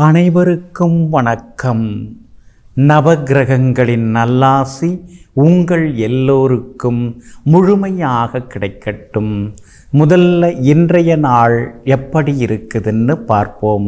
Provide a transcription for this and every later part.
அனைவருக்கும் வணக்கம் நவக்கிரகங்களின் நல்லாசி உங்கள் எல்லோருக்கும் முழுமையாக கிடைக்கட்டும் முதல்ல இன்றைய நாள் எப்படி இருக்குதுன்னு பார்ப்போம்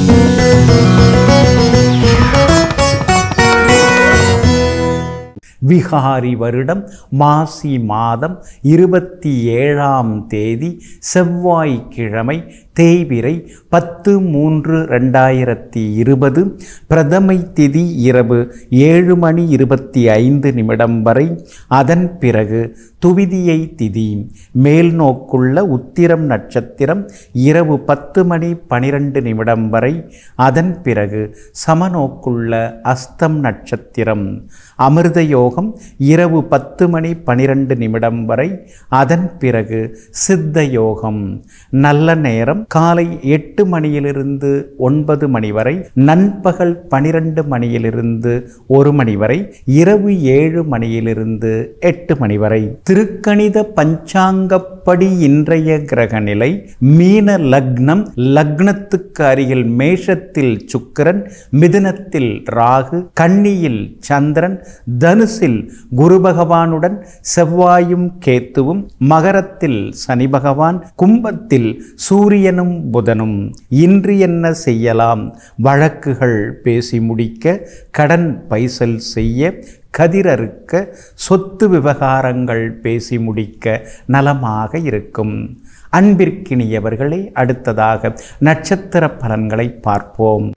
விகாரி வருடம் மாசி மாதம் இருபத்தி ஏழாம் தேதி செவ்வாய்க்கிழமை தேய்பிறை பத்து மூன்று ரெண்டாயிரத்தி இருபது பிரதமை திதி இரவு ஏழு மணி இருபத்தி ஐந்து நிமிடம் வரை அதன் பிறகு துவிதியை திதி மேல் நோக்குள்ள உத்திரம் நட்சத்திரம் இரவு பத்து மணி பனிரெண்டு நிமிடம் வரை அதன் பிறகு சமநோக்குள்ள அஸ்தம் நட்சத்திரம் அமிர்த யோகம் இரவு பத்து மணி பனிரெண்டு நிமிடம் வரை அதன் பிறகு சித்த யோகம் நல்ல நேரம் காலை எட்டு மணியிலிருந்து ஒன்பது மணி வரை நண்பகல் பனிரெண்டு மணியிலிருந்து ஒரு மணி வரை இரவு ஏழு மணியிலிருந்து எட்டு மணி வரை திருக்கணித பஞ்சாங்கப்படி இன்றைய கிரக நிலை மீன லக்னம் லக்னத்துக்கு அருகில் மேஷத்தில் சுக்கிரன் மிதுனத்தில் ராகு கன்னியில் சந்திரன் தனுசில் குரு பகவானுடன் செவ்வாயும் கேத்துவும் மகரத்தில் சனி பகவான் கும்பத்தில் சூரியனும் புதனும் இன்று என்ன செய்யலாம் வழக்குகள் பேசி முடிக்க கடன் பைசல் செய்ய கதிரறுக்க சொத்து விவகாரங்கள் பேசி முடிக்க நலமாக இருக்கும் அன்பிற்கினியவர்களே அடுத்ததாக நட்சத்திர பலன்களை பார்ப்போம்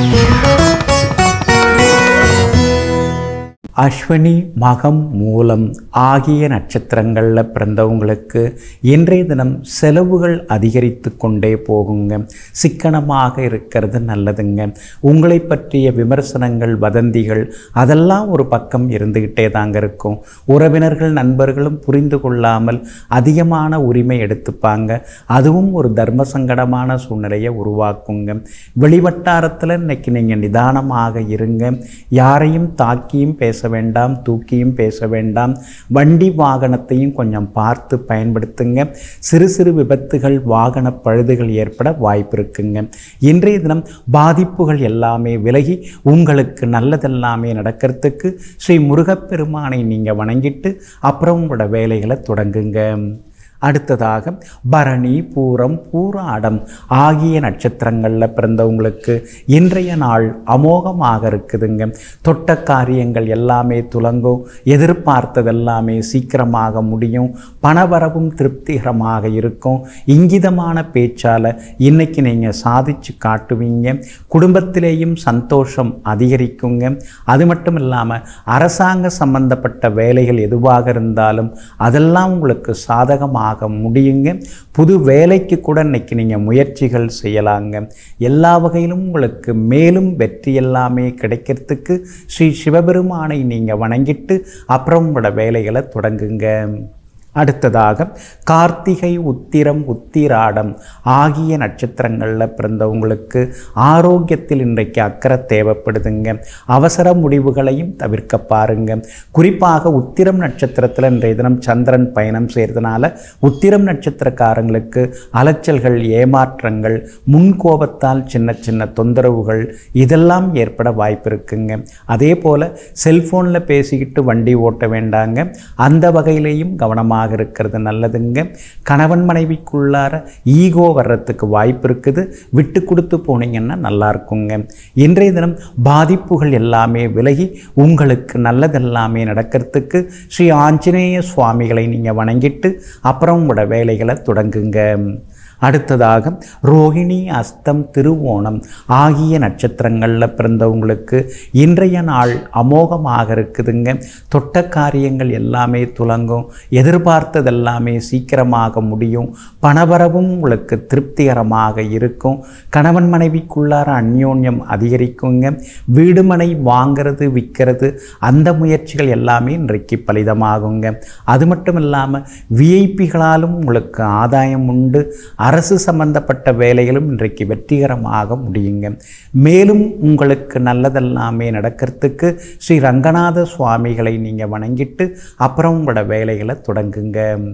அஸ்வினி மகம் மூலம் ஆகிய நட்சத்திரங்களில் பிறந்தவங்களுக்கு இன்றைய தினம் செலவுகள் அதிகரித்து கொண்டே போகுங்க சிக்கனமாக இருக்கிறது நல்லதுங்க உங்களை பற்றிய விமர்சனங்கள் வதந்திகள் அதெல்லாம் ஒரு பக்கம் இருந்துக்கிட்டே தாங்க இருக்கும் உறவினர்கள் நண்பர்களும் புரிந்து கொள்ளாமல் அதிகமான உரிமை எடுத்துப்பாங்க அதுவும் ஒரு தர்ம சங்கடமான சூழ்நிலையை உருவாக்குங்க வெளிவட்டாரத்தில் இன்னைக்கு நீங்கள் நிதானமாக இருங்க யாரையும் தாக்கியும் பேச வேண்டாம் தூக்கியும் பேச வேண்டாம் வண்டி வாகனத்தையும் கொஞ்சம் பார்த்து பயன்படுத்துங்க சிறு சிறு விபத்துகள் வாகன பழுதுகள் ஏற்பட வாய்ப்பு இருக்குங்க இன்றைய தினம் பாதிப்புகள் எல்லாமே விலகி உங்களுக்கு நல்லதெல்லாமே நடக்கிறதுக்கு ஸ்ரீ முருகப்பெருமானை நீங்கள் வணங்கிட்டு அப்புறம் உங்களோட வேலைகளை தொடங்குங்க அடுத்ததாக பரணி பூரம் பூராடம் ஆகிய நட்சத்திரங்களில் பிறந்தவங்களுக்கு இன்றைய நாள் அமோகமாக இருக்குதுங்க தொட்ட காரியங்கள் எல்லாமே துலங்கும் எதிர்பார்த்ததெல்லாமே சீக்கிரமாக முடியும் பணவரவும் திருப்திகரமாக இருக்கும் இங்கிதமான பேச்சால் இன்னைக்கு நீங்கள் சாதிச்சு காட்டுவீங்க குடும்பத்திலேயும் சந்தோஷம் அதிகரிக்குங்க அது மட்டும் இல்லாமல் அரசாங்க சம்பந்தப்பட்ட வேலைகள் எதுவாக இருந்தாலும் அதெல்லாம் உங்களுக்கு சாதகமாக ஆக முடியுங்க புது வேலைக்கு கூட இன்னைக்கு நீங்கள் முயற்சிகள் செய்யலாங்க எல்லா வகையிலும் உங்களுக்கு மேலும் வெற்றி எல்லாமே கிடைக்கிறதுக்கு ஸ்ரீ சிவபெருமானை நீங்கள் வணங்கிட்டு அப்புறம் உங்களோட வேலைகளை தொடங்குங்க அடுத்ததாக கார்த்திகை உத்திரம் உத்திராடம் ஆகிய நட்சத்திரங்களில் பிறந்தவங்களுக்கு ஆரோக்கியத்தில் இன்றைக்கு அக்கறை தேவைப்படுதுங்க அவசர முடிவுகளையும் தவிர்க்க பாருங்க குறிப்பாக உத்திரம் நட்சத்திரத்தில் இன்றைய தினம் சந்திரன் பயணம் செய்கிறதுனால உத்திரம் நட்சத்திரக்காரங்களுக்கு அலைச்சல்கள் ஏமாற்றங்கள் முன்கோபத்தால் சின்ன சின்ன தொந்தரவுகள் இதெல்லாம் ஏற்பட வாய்ப்பு இருக்குங்க அதே போல் செல்ஃபோனில் பேசிக்கிட்டு வண்டி ஓட்ட வேண்டாங்க அந்த வகையிலையும் கவனமாக கவனமாக இருக்கிறது நல்லதுங்க கணவன் மனைவிக்குள்ளார ஈகோ வர்றதுக்கு வாய்ப்பு இருக்குது விட்டு கொடுத்து போனீங்கன்னா நல்லா இருக்குங்க இன்றைய தினம் பாதிப்புகள் எல்லாமே விலகி உங்களுக்கு நல்லதெல்லாமே நடக்கிறதுக்கு ஸ்ரீ ஆஞ்சநேய சுவாமிகளை நீங்கள் வணங்கிட்டு அப்புறம் உங்களோட வேலைகளை தொடங்குங்க அடுத்ததாக ரோகிணி அஸ்தம் திருவோணம் ஆகிய நட்சத்திரங்களில் பிறந்தவங்களுக்கு இன்றைய நாள் அமோகமாக இருக்குதுங்க தொட்ட காரியங்கள் எல்லாமே துலங்கும் எதிர்பார்த்ததெல்லாமே சீக்கிரமாக முடியும் பணவரவும் உங்களுக்கு திருப்திகரமாக இருக்கும் கணவன் மனைவிக்குள்ளார அந்யோன்யம் அதிகரிக்குங்க வீடுமனை வாங்கிறது விற்கிறது அந்த முயற்சிகள் எல்லாமே இன்றைக்கு பலிதமாகுங்க அது மட்டும் இல்லாமல் விஐபிகளாலும் உங்களுக்கு ஆதாயம் உண்டு அரசு சம்பந்தப்பட்ட வேலைகளும் இன்றைக்கு வெற்றிகரமாக முடியுங்க மேலும் உங்களுக்கு நல்லதெல்லாமே நடக்கிறதுக்கு ஸ்ரீ ரங்கநாத சுவாமிகளை நீங்கள் வணங்கிட்டு அப்புறம் உங்களோட வேலைகளை தொடங்குங்க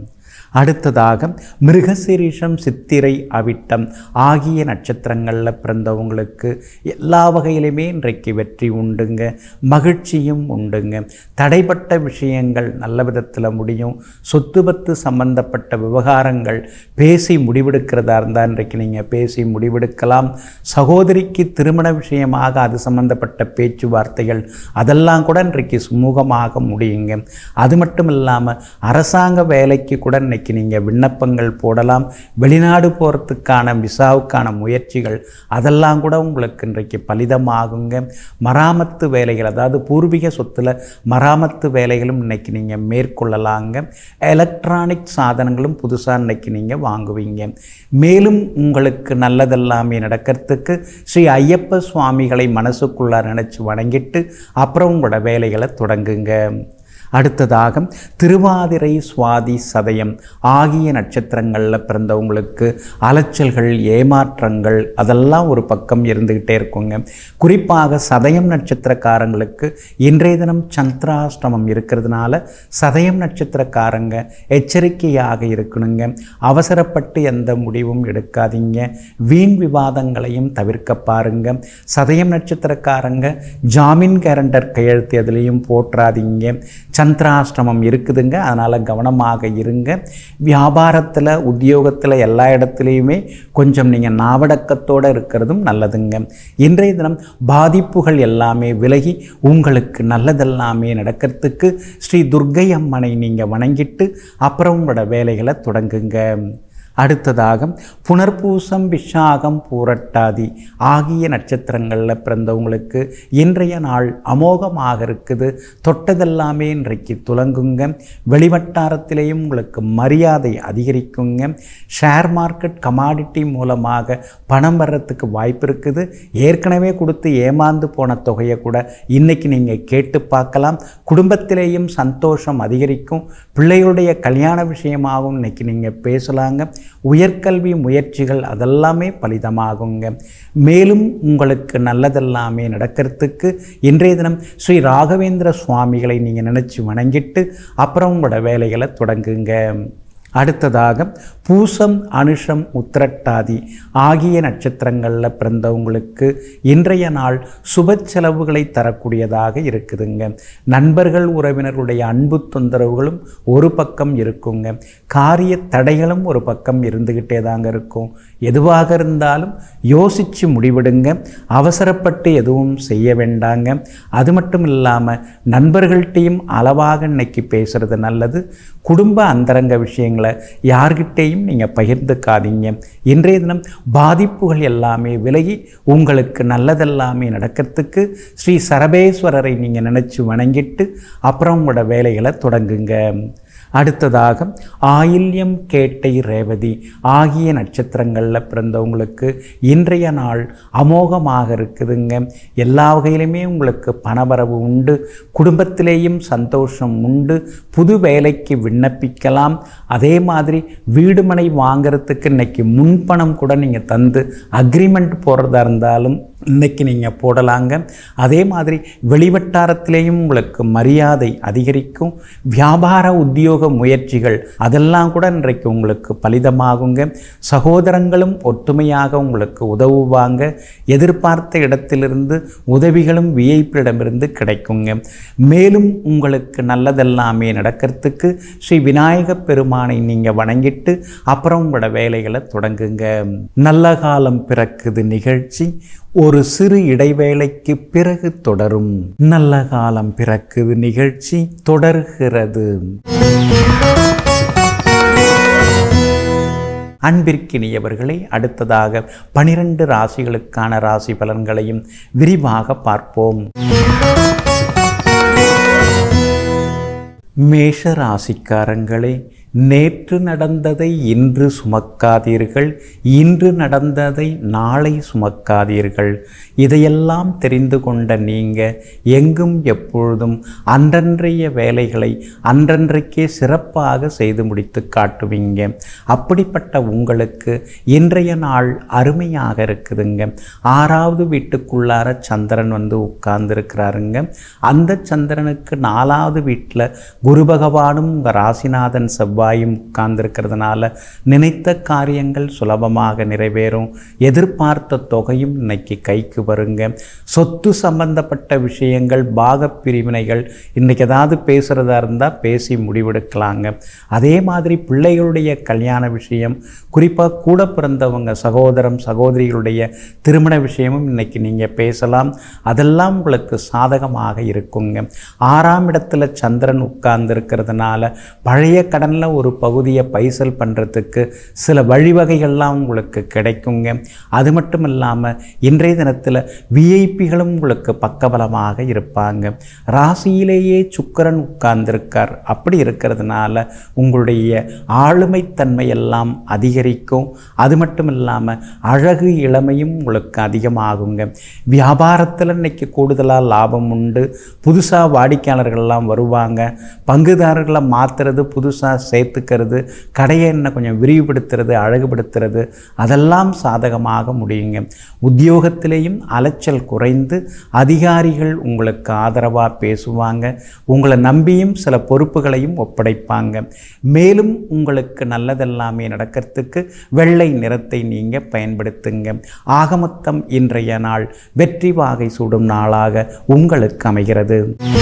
அடுத்ததாக மிருகசீரிஷம் சித்திரை அவிட்டம் ஆகிய நட்சத்திரங்களில் பிறந்தவங்களுக்கு எல்லா வகையிலுமே இன்றைக்கு வெற்றி உண்டுங்க மகிழ்ச்சியும் உண்டுங்க தடைப்பட்ட விஷயங்கள் நல்ல விதத்தில் முடியும் சொத்து பத்து சம்பந்தப்பட்ட விவகாரங்கள் பேசி முடிவெடுக்கிறதா இருந்தால் இன்றைக்கு நீங்கள் பேசி முடிவெடுக்கலாம் சகோதரிக்கு திருமண விஷயமாக அது சம்பந்தப்பட்ட பேச்சுவார்த்தைகள் அதெல்லாம் கூட இன்றைக்கு சுமூகமாக முடியுங்க அது மட்டும் இல்லாமல் அரசாங்க வேலைக்கு கூட இன்னைக்கு நீங்கள் விண்ணப்பங்கள் போடலாம் வெளிநாடு போகிறதுக்கான விசாவுக்கான முயற்சிகள் அதெல்லாம் கூட உங்களுக்கு இன்றைக்கு பலிதமாகுங்க மராமத்து வேலைகள் அதாவது பூர்வீக சொத்தில் மராமத்து வேலைகளும் இன்னைக்கு நீங்கள் மேற்கொள்ளலாங்க எலக்ட்ரானிக் சாதனங்களும் புதுசாக இன்னைக்கு நீங்கள் வாங்குவீங்க மேலும் உங்களுக்கு நல்லதெல்லாமே நடக்கிறதுக்கு ஸ்ரீ ஐயப்ப சுவாமிகளை மனசுக்குள்ளார நினச்சி வணங்கிட்டு அப்புறம் உங்களோட வேலைகளை தொடங்குங்க அடுத்ததாக திருவாதிரை சுவாதி சதயம் ஆகிய நட்சத்திரங்களில் பிறந்தவங்களுக்கு அலைச்சல்கள் ஏமாற்றங்கள் அதெல்லாம் ஒரு பக்கம் இருந்துக்கிட்டே இருக்குங்க குறிப்பாக சதயம் நட்சத்திரக்காரங்களுக்கு இன்றைய தினம் சந்திராஷ்டமம் இருக்கிறதுனால சதயம் நட்சத்திரக்காரங்க எச்சரிக்கையாக இருக்கணுங்க அவசரப்பட்டு எந்த முடிவும் எடுக்காதீங்க வீண் விவாதங்களையும் தவிர்க்க பாருங்க சதயம் நட்சத்திரக்காரங்க ஜாமீன் கேரண்டர் கையெழுத்து எதுலேயும் போற்றாதீங்க சந்திராஷ்டமம் இருக்குதுங்க அதனால் கவனமாக இருங்க வியாபாரத்தில் உத்தியோகத்தில் எல்லா இடத்துலையுமே கொஞ்சம் நீங்கள் நாவடக்கத்தோடு இருக்கிறதும் நல்லதுங்க இன்றைய தினம் பாதிப்புகள் எல்லாமே விலகி உங்களுக்கு நல்லதெல்லாமே நடக்கிறதுக்கு ஸ்ரீ துர்க்கை அம்மனை நீங்கள் வணங்கிட்டு அப்புறம் உங்களோட வேலைகளை தொடங்குங்க அடுத்ததாக புனர்பூசம் விஷாகம் பூரட்டாதி ஆகிய நட்சத்திரங்களில் பிறந்தவங்களுக்கு இன்றைய நாள் அமோகமாக இருக்குது தொட்டதெல்லாமே இன்றைக்கு துலங்குங்க வெளிவட்டாரத்திலேயும் உங்களுக்கு மரியாதை அதிகரிக்குங்க ஷேர் மார்க்கெட் கமாடிட்டி மூலமாக பணம் வர்றதுக்கு வாய்ப்பு இருக்குது ஏற்கனவே கொடுத்து ஏமாந்து போன தொகையை கூட இன்னைக்கு நீங்கள் கேட்டு பார்க்கலாம் குடும்பத்திலேயும் சந்தோஷம் அதிகரிக்கும் பிள்ளைகளுடைய கல்யாண விஷயமாகவும் இன்னைக்கு நீங்கள் பேசலாங்க உயர்கல்வி முயற்சிகள் அதெல்லாமே பலிதமாகுங்க மேலும் உங்களுக்கு நல்லதெல்லாமே நடக்கிறதுக்கு இன்றைய தினம் ஸ்ரீ ராகவேந்திர சுவாமிகளை நீங்கள் நினச்சி வணங்கிட்டு அப்புறம் உங்களோட வேலைகளை தொடங்குங்க அடுத்ததாக பூசம் அனுஷம் உத்திரட்டாதி ஆகிய நட்சத்திரங்களில் பிறந்தவங்களுக்கு இன்றைய நாள் சுப செலவுகளை தரக்கூடியதாக இருக்குதுங்க நண்பர்கள் உறவினர்களுடைய அன்பு தொந்தரவுகளும் ஒரு பக்கம் இருக்குங்க காரிய தடைகளும் ஒரு பக்கம் இருந்துக்கிட்டே தாங்க இருக்கும் எதுவாக இருந்தாலும் யோசித்து முடிவெடுங்க அவசரப்பட்டு எதுவும் செய்ய வேண்டாங்க அது மட்டும் இல்லாமல் நண்பர்கள்ட்டையும் அளவாக இன்னைக்கு பேசுகிறது நல்லது குடும்ப அந்தரங்க விஷயங்களை யார்கிட்டேயும் நீங்கள் பகிர்ந்துக்காதீங்க இன்றைய தினம் பாதிப்புகள் எல்லாமே விலகி உங்களுக்கு நல்லதெல்லாமே நடக்கிறதுக்கு ஸ்ரீ சரபேஸ்வரரை நீங்கள் நினச்சி வணங்கிட்டு அப்புறம் உங்களோட வேலைகளை தொடங்குங்க அடுத்ததாக ஆயில்யம் கேட்டை ரேவதி ஆகிய நட்சத்திரங்களில் பிறந்தவங்களுக்கு இன்றைய நாள் அமோகமாக இருக்குதுங்க எல்லா வகையிலுமே உங்களுக்கு பணவரவு உண்டு குடும்பத்திலேயும் சந்தோஷம் உண்டு புது வேலைக்கு விண்ணப்பிக்கலாம் அதே மாதிரி வீடுமனை வாங்கிறதுக்கு இன்னைக்கு முன்பணம் கூட நீங்கள் தந்து அக்ரிமெண்ட் போடுறதா இருந்தாலும் இன்னைக்கு நீங்கள் போடலாங்க அதே மாதிரி வெளிவட்டாரத்திலேயும் உங்களுக்கு மரியாதை அதிகரிக்கும் வியாபார உத்தியோக முயற்சிகள் அதெல்லாம் கூட இன்றைக்கு உங்களுக்கு பலிதமாகுங்க சகோதரங்களும் ஒற்றுமையாக உங்களுக்கு உதவுவாங்க எதிர்பார்த்த இடத்திலிருந்து உதவிகளும் விஐப்பிடமிருந்து கிடைக்குங்க மேலும் உங்களுக்கு நல்லதெல்லாமே நடக்கிறதுக்கு ஸ்ரீ விநாயக பெருமானை நீங்கள் வணங்கிட்டு அப்புறம் உங்களோட வேலைகளை தொடங்குங்க நல்ல காலம் பிறக்குது நிகழ்ச்சி ஒரு சிறு இடைவேளைக்கு பிறகு தொடரும் நல்ல காலம் பிறக்குது நிகழ்ச்சி தொடர்கிறது அன்பிற்கினியவர்களே அடுத்ததாக பனிரெண்டு ராசிகளுக்கான ராசி பலன்களையும் விரிவாக பார்ப்போம் மேஷ ராசிக்காரங்களே நேற்று நடந்ததை இன்று சுமக்காதீர்கள் இன்று நடந்ததை நாளை சுமக்காதீர்கள் இதையெல்லாம் தெரிந்து கொண்ட நீங்கள் எங்கும் எப்பொழுதும் அன்றன்றைய வேலைகளை அன்றன்றைக்கே சிறப்பாக செய்து முடித்து காட்டுவீங்க அப்படிப்பட்ட உங்களுக்கு இன்றைய நாள் அருமையாக இருக்குதுங்க ஆறாவது வீட்டுக்குள்ளார சந்திரன் வந்து உட்கார்ந்துருக்கிறாருங்க அந்த சந்திரனுக்கு நாலாவது வீட்டில் குரு பகவானும் உங்கள் ராசிநாதன் செவ்வாய் செவ்வாயும் உட்கார்ந்துருக்கிறதுனால நினைத்த காரியங்கள் சுலபமாக நிறைவேறும் எதிர்பார்த்த தொகையும் இன்னைக்கு கைக்கு வருங்க சொத்து சம்பந்தப்பட்ட விஷயங்கள் பாக பிரிவினைகள் இன்றைக்கி ஏதாவது பேசுகிறதா இருந்தால் பேசி முடிவெடுக்கலாங்க அதே மாதிரி பிள்ளைகளுடைய கல்யாண விஷயம் குறிப்பாக கூட பிறந்தவங்க சகோதரம் சகோதரிகளுடைய திருமண விஷயமும் இன்னைக்கு நீங்கள் பேசலாம் அதெல்லாம் உங்களுக்கு சாதகமாக இருக்குங்க ஆறாம் இடத்துல சந்திரன் உட்கார்ந்து இருக்கிறதுனால பழைய கடனில் ஒரு பகுதியை பைசல் பண்ணுறதுக்கு சில வழிவகைகள்லாம் உங்களுக்கு கிடைக்குங்க அது மட்டும் இல்லாமல் இன்றைய தினத்தில் விஐபிகளும் உங்களுக்கு பக்கபலமாக இருப்பாங்க ராசியிலேயே சுக்கிரன் உட்கார்ந்திருக்கார் அப்படி இருக்கிறதுனால உங்களுடைய ஆளுமைத்தன்மை எல்லாம் அதிகரிக்கும் அது மட்டும் இல்லாமல் அழகு இளமையும் உங்களுக்கு அதிகமாகுங்க வியாபாரத்தில் இன்னைக்கு கூடுதலாக லாபம் உண்டு புதுசாக வாடிக்கையாளர்கள்லாம் வருவாங்க பங்குதாரர்களை மாற்றுறது புதுசாக சேர்த்துக்கிறது கடையை இன்னும் கொஞ்சம் விரிவுபடுத்துறது அழகுபடுத்துறது அதெல்லாம் சாதகமாக முடியுங்க உத்தியோகத்திலேயும் அலைச்சல் குறைந்து அதிகாரிகள் உங்களுக்கு ஆதரவாக பேசுவாங்க உங்களை நம்பியும் சில பொறுப்புகளையும் ஒப்படைப்பாங்க மேலும் உங்களுக்கு நல்லதெல்லாமே நடக்கிறதுக்கு வெள்ளை நிறத்தை நீங்கள் பயன்படுத்துங்க ஆகமொத்தம் இன்றைய நாள் வெற்றி வாகை சூடும் நாளாக உங்களுக்கு அமைகிறது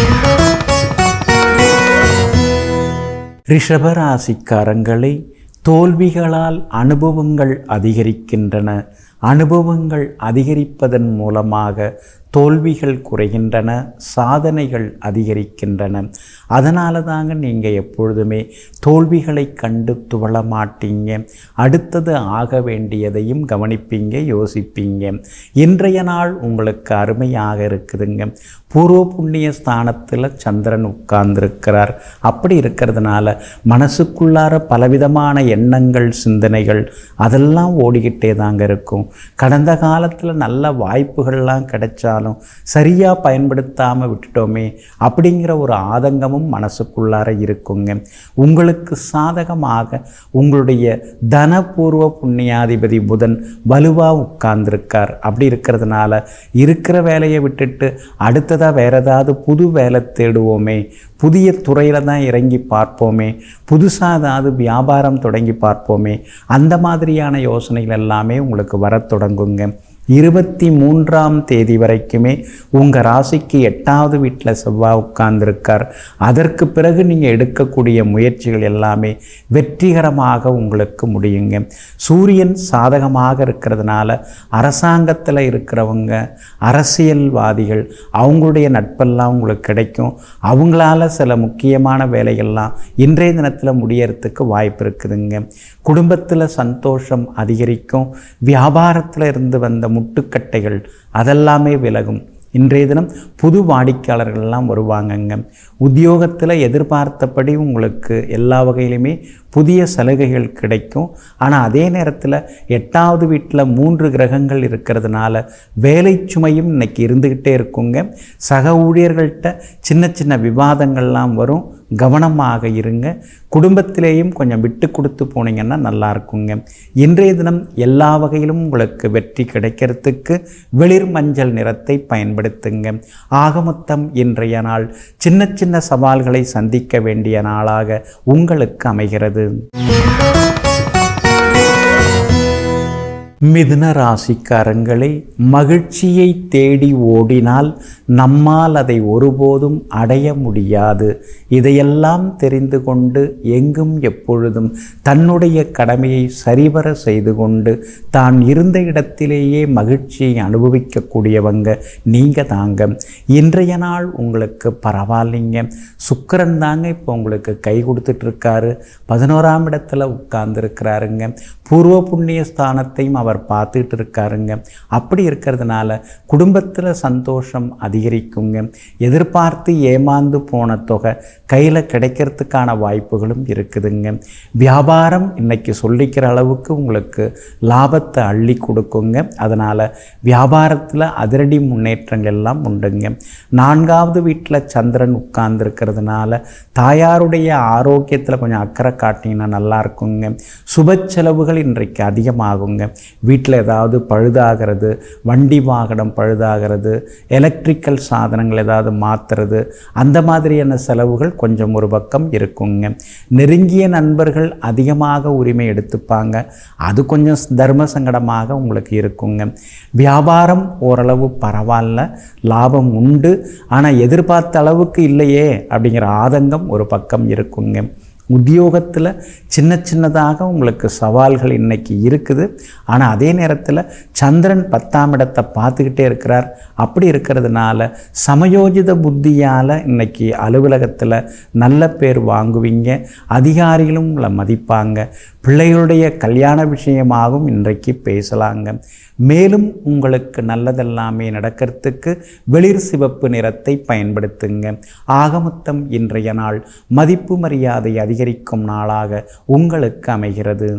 ரிஷபராசிக்காரங்களை தோல்விகளால் அனுபவங்கள் அதிகரிக்கின்றன அனுபவங்கள் அதிகரிப்பதன் மூலமாக தோல்விகள் குறைகின்றன சாதனைகள் அதிகரிக்கின்றன அதனால தாங்க நீங்கள் எப்பொழுதுமே தோல்விகளை கண்டு துவள மாட்டீங்க அடுத்தது ஆக வேண்டியதையும் கவனிப்பீங்க யோசிப்பீங்க இன்றைய நாள் உங்களுக்கு அருமையாக இருக்குதுங்க பூர்வ புண்ணிய ஸ்தானத்தில் சந்திரன் உட்கார்ந்துருக்கிறார் அப்படி இருக்கிறதுனால மனசுக்குள்ளார பலவிதமான எண்ணங்கள் சிந்தனைகள் அதெல்லாம் ஓடிக்கிட்டே தாங்க இருக்கும் கடந்த காலத்தில் நல்ல வாய்ப்புகள்லாம் கிடைச்சாலும் சரியாக பயன்படுத்தாமல் விட்டுட்டோமே அப்படிங்கிற ஒரு ஆதங்கமும் மனசுக்குள்ளார இருக்குங்க உங்களுக்கு சாதகமாக உங்களுடைய தனபூர்வ புண்ணியாதிபதி புதன் வலுவாக உட்கார்ந்துருக்கார் அப்படி இருக்கிறதுனால இருக்கிற வேலையை விட்டுட்டு அடுத்ததாக வேற ஏதாவது புது வேலை தேடுவோமே புதிய துறையில் தான் இறங்கி பார்ப்போமே புதுசாக ஏதாவது வியாபாரம் தொடங்கி பார்ப்போமே அந்த மாதிரியான யோசனைகள் எல்லாமே உங்களுக்கு வரத் தொடங்குங்க இருபத்தி மூன்றாம் தேதி வரைக்குமே உங்கள் ராசிக்கு எட்டாவது வீட்டில் செவ்வாய் உட்கார்ந்துருக்கார் அதற்கு பிறகு நீங்கள் எடுக்கக்கூடிய முயற்சிகள் எல்லாமே வெற்றிகரமாக உங்களுக்கு முடியுங்க சூரியன் சாதகமாக இருக்கிறதுனால அரசாங்கத்தில் இருக்கிறவங்க அரசியல்வாதிகள் அவங்களுடைய நட்பெல்லாம் உங்களுக்கு கிடைக்கும் அவங்களால சில முக்கியமான வேலைகள்லாம் இன்றைய தினத்தில் முடியறதுக்கு வாய்ப்பு இருக்குதுங்க குடும்பத்தில் சந்தோஷம் அதிகரிக்கும் வியாபாரத்தில் இருந்து வந்த முட்டுக்கட்டைகள் அதெல்லாமே விலகும் இன்றைய தினம் புது வாடிக்கையாளர்கள்லாம் வருவாங்கங்க உத்தியோகத்தில் எதிர்பார்த்தபடி உங்களுக்கு எல்லா வகையிலுமே புதிய சலுகைகள் கிடைக்கும் ஆனால் அதே நேரத்தில் எட்டாவது வீட்டில் மூன்று கிரகங்கள் இருக்கிறதுனால வேலை சுமையும் இன்னைக்கு இருந்துக்கிட்டே இருக்குங்க சக ஊழியர்கள்ட்ட சின்ன சின்ன விவாதங்கள்லாம் வரும் கவனமாக இருங்க குடும்பத்திலேயும் கொஞ்சம் விட்டு கொடுத்து போனீங்கன்னா நல்லா இருக்குங்க இன்றைய தினம் எல்லா வகையிலும் உங்களுக்கு வெற்றி கிடைக்கிறதுக்கு வெளிர் மஞ்சள் நிறத்தை பயன்படுத்துங்க ஆகமொத்தம் இன்றைய நாள் சின்ன சின்ன சவால்களை சந்திக்க வேண்டிய நாளாக உங்களுக்கு அமைகிறது மிதுன ராசிக்காரங்களே மகிழ்ச்சியை தேடி ஓடினால் நம்மால் அதை ஒருபோதும் அடைய முடியாது இதையெல்லாம் தெரிந்து கொண்டு எங்கும் எப்பொழுதும் தன்னுடைய கடமையை சரிவர செய்து கொண்டு தான் இருந்த இடத்திலேயே மகிழ்ச்சியை அனுபவிக்கக்கூடியவங்க நீங்கள் தாங்க இன்றைய நாள் உங்களுக்கு பரவாயில்லைங்க சுக்கரன் தாங்க இப்போ உங்களுக்கு கை கொடுத்துட்ருக்காரு பதினோராம் இடத்துல உட்கார்ந்துருக்கிறாருங்க பூர்வ புண்ணிய ஸ்தானத்தையும் அவர் பார்த்துட்டு இருக்காருங்க அப்படி இருக்கிறதுனால குடும்பத்தில் சந்தோஷம் அதிகரிக்குங்க எதிர்பார்த்து ஏமாந்து போன தொகை கையில் கிடைக்கிறதுக்கான வாய்ப்புகளும் இருக்குதுங்க வியாபாரம் இன்னைக்கு சொல்லிக்கிற அளவுக்கு உங்களுக்கு லாபத்தை அள்ளி கொடுக்குங்க அதனால் வியாபாரத்தில் அதிரடி முன்னேற்றங்கள் எல்லாம் உண்டுங்க நான்காவது வீட்டில் சந்திரன் உட்கார்ந்துருக்கிறதுனால தாயாருடைய ஆரோக்கியத்தில் கொஞ்சம் அக்கறை காட்டிங்கன்னா நல்லா இருக்குங்க சுப செலவுகள் இன்றைக்கு அதிகமாகுங்க வீட்டில் ஏதாவது பழுதாகிறது வண்டி வாகனம் பழுதாகிறது எலக்ட்ரிக்கல் சாதனங்கள் ஏதாவது மாற்றுறது அந்த மாதிரியான செலவுகள் கொஞ்சம் ஒரு பக்கம் இருக்குங்க நெருங்கிய நண்பர்கள் அதிகமாக உரிமை எடுத்துப்பாங்க அது கொஞ்சம் தர்ம சங்கடமாக உங்களுக்கு இருக்குங்க வியாபாரம் ஓரளவு பரவாயில்ல லாபம் உண்டு ஆனால் எதிர்பார்த்த அளவுக்கு இல்லையே அப்படிங்கிற ஆதங்கம் ஒரு பக்கம் இருக்குங்க உத்தியோகத்தில் சின்ன சின்னதாக உங்களுக்கு சவால்கள் இன்னைக்கு இருக்குது ஆனால் அதே நேரத்தில் சந்திரன் பத்தாம் இடத்தை பார்த்துக்கிட்டே இருக்கிறார் அப்படி இருக்கிறதுனால சமயோஜித புத்தியால் இன்னைக்கு அலுவலகத்தில் நல்ல பேர் வாங்குவீங்க அதிகாரிகளும் உங்களை மதிப்பாங்க பிள்ளைகளுடைய கல்யாண விஷயமாகவும் இன்றைக்கு பேசலாங்க மேலும் உங்களுக்கு நல்லதெல்லாமே நடக்கிறதுக்கு வெளிர் சிவப்பு நிறத்தை பயன்படுத்துங்க ஆகமொத்தம் இன்றைய நாள் மதிப்பு மரியாதை அதிகரிக்கும் நாளாக உங்களுக்கு அமைகிறது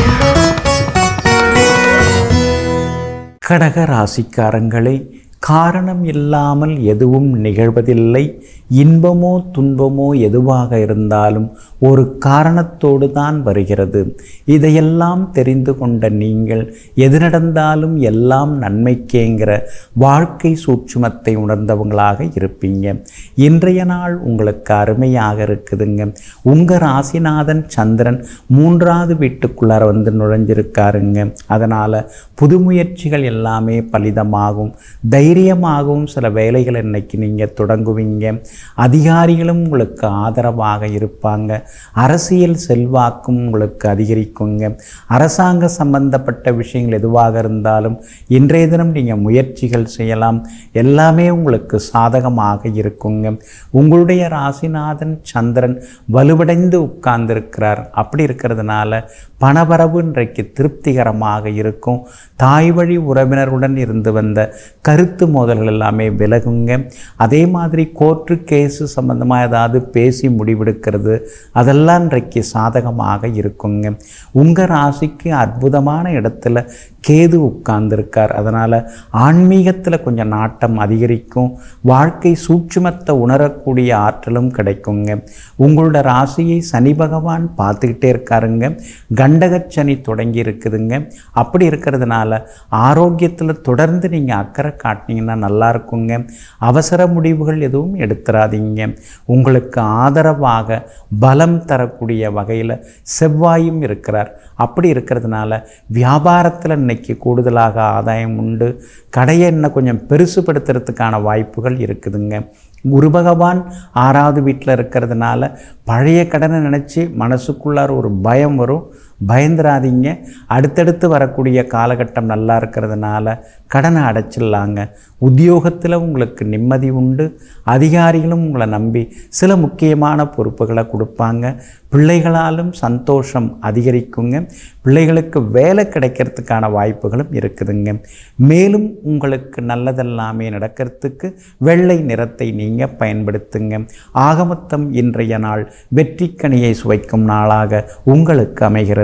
கடக ராசிக்காரங்களே காரணம் இல்லாமல் எதுவும் நிகழ்வதில்லை இன்பமோ துன்பமோ எதுவாக இருந்தாலும் ஒரு காரணத்தோடு தான் வருகிறது இதையெல்லாம் தெரிந்து கொண்ட நீங்கள் எது நடந்தாலும் எல்லாம் நன்மைக்கேங்கிற வாழ்க்கை சூட்சுமத்தை உணர்ந்தவங்களாக இருப்பீங்க இன்றைய நாள் உங்களுக்கு அருமையாக இருக்குதுங்க உங்கள் ராசிநாதன் சந்திரன் மூன்றாவது வீட்டுக்குள்ளார வந்து நுழைஞ்சிருக்காருங்க அதனால் புது முயற்சிகள் எல்லாமே பலிதமாகும் தைரியமாகவும் சில வேலைகள் இன்னைக்கு நீங்கள் தொடங்குவீங்க அதிகாரிகளும் உங்களுக்கு ஆதரவாக இருப்பாங்க அரசியல் செல்வாக்கும் உங்களுக்கு அதிகரிக்குங்க அரசாங்க சம்பந்தப்பட்ட விஷயங்கள் எதுவாக இருந்தாலும் இன்றைய தினம் நீங்கள் முயற்சிகள் செய்யலாம் எல்லாமே உங்களுக்கு சாதகமாக இருக்குங்க உங்களுடைய ராசிநாதன் சந்திரன் வலுவடைந்து உட்கார்ந்திருக்கிறார் அப்படி இருக்கிறதுனால பணவரவு இன்றைக்கு திருப்திகரமாக இருக்கும் தாய் வழி உறவினருடன் இருந்து வந்த கருத்து மோதல்கள் எல்லாமே விலகுங்க அதே மாதிரி கோர்ட்டு கேஸு சம்மந்தமாக ஏதாவது பேசி முடிவெடுக்கிறது அதெல்லாம் இன்றைக்கு சாதகமாக இருக்குங்க உங்கள் ராசிக்கு அற்புதமான இடத்துல கேது உட்கார்ந்துருக்கார் அதனால் ஆன்மீகத்தில் கொஞ்சம் நாட்டம் அதிகரிக்கும் வாழ்க்கை சூட்சுமத்தை உணரக்கூடிய ஆற்றலும் கிடைக்குங்க உங்களோட ராசியை சனி பகவான் பார்த்துக்கிட்டே இருக்காருங்க கண்டகச்சனி தொடங்கி இருக்குதுங்க அப்படி இருக்கிறதுனால ஆரோக்கியத்தில் தொடர்ந்து நீங்கள் அக்கறை காட்டினீங்கன்னா நல்லா இருக்குங்க அவசர முடிவுகள் எதுவும் எடுத்துறாதீங்க உங்களுக்கு ஆதரவாக பலம் தரக்கூடிய வகையில் செவ்வாயும் இருக்கிறார் அப்படி இருக்கிறதுனால வியாபாரத்தில் இன்னைக்கு கூடுதலாக ஆதாயம் உண்டு கடையை இன்னும் கொஞ்சம் பெருசுபடுத்துறதுக்கான வாய்ப்புகள் இருக்குதுங்க குரு பகவான் ஆறாவது வீட்டில் இருக்கிறதுனால பழைய கடனை நினச்சி மனசுக்குள்ளார ஒரு பயம் வரும் பயந்துராதீங்க அடுத்தடுத்து வரக்கூடிய காலகட்டம் நல்லா இருக்கிறதுனால கடனை அடைச்சிடலாங்க உத்தியோகத்தில் உங்களுக்கு நிம்மதி உண்டு அதிகாரிகளும் உங்களை நம்பி சில முக்கியமான பொறுப்புகளை கொடுப்பாங்க பிள்ளைகளாலும் சந்தோஷம் அதிகரிக்குங்க பிள்ளைகளுக்கு வேலை கிடைக்கிறதுக்கான வாய்ப்புகளும் இருக்குதுங்க மேலும் உங்களுக்கு நல்லதெல்லாமே நடக்கிறதுக்கு வெள்ளை நிறத்தை நீங்கள் பயன்படுத்துங்க ஆகமொத்தம் இன்றைய நாள் வெற்றிக்கனியை சுவைக்கும் நாளாக உங்களுக்கு அமைகிறது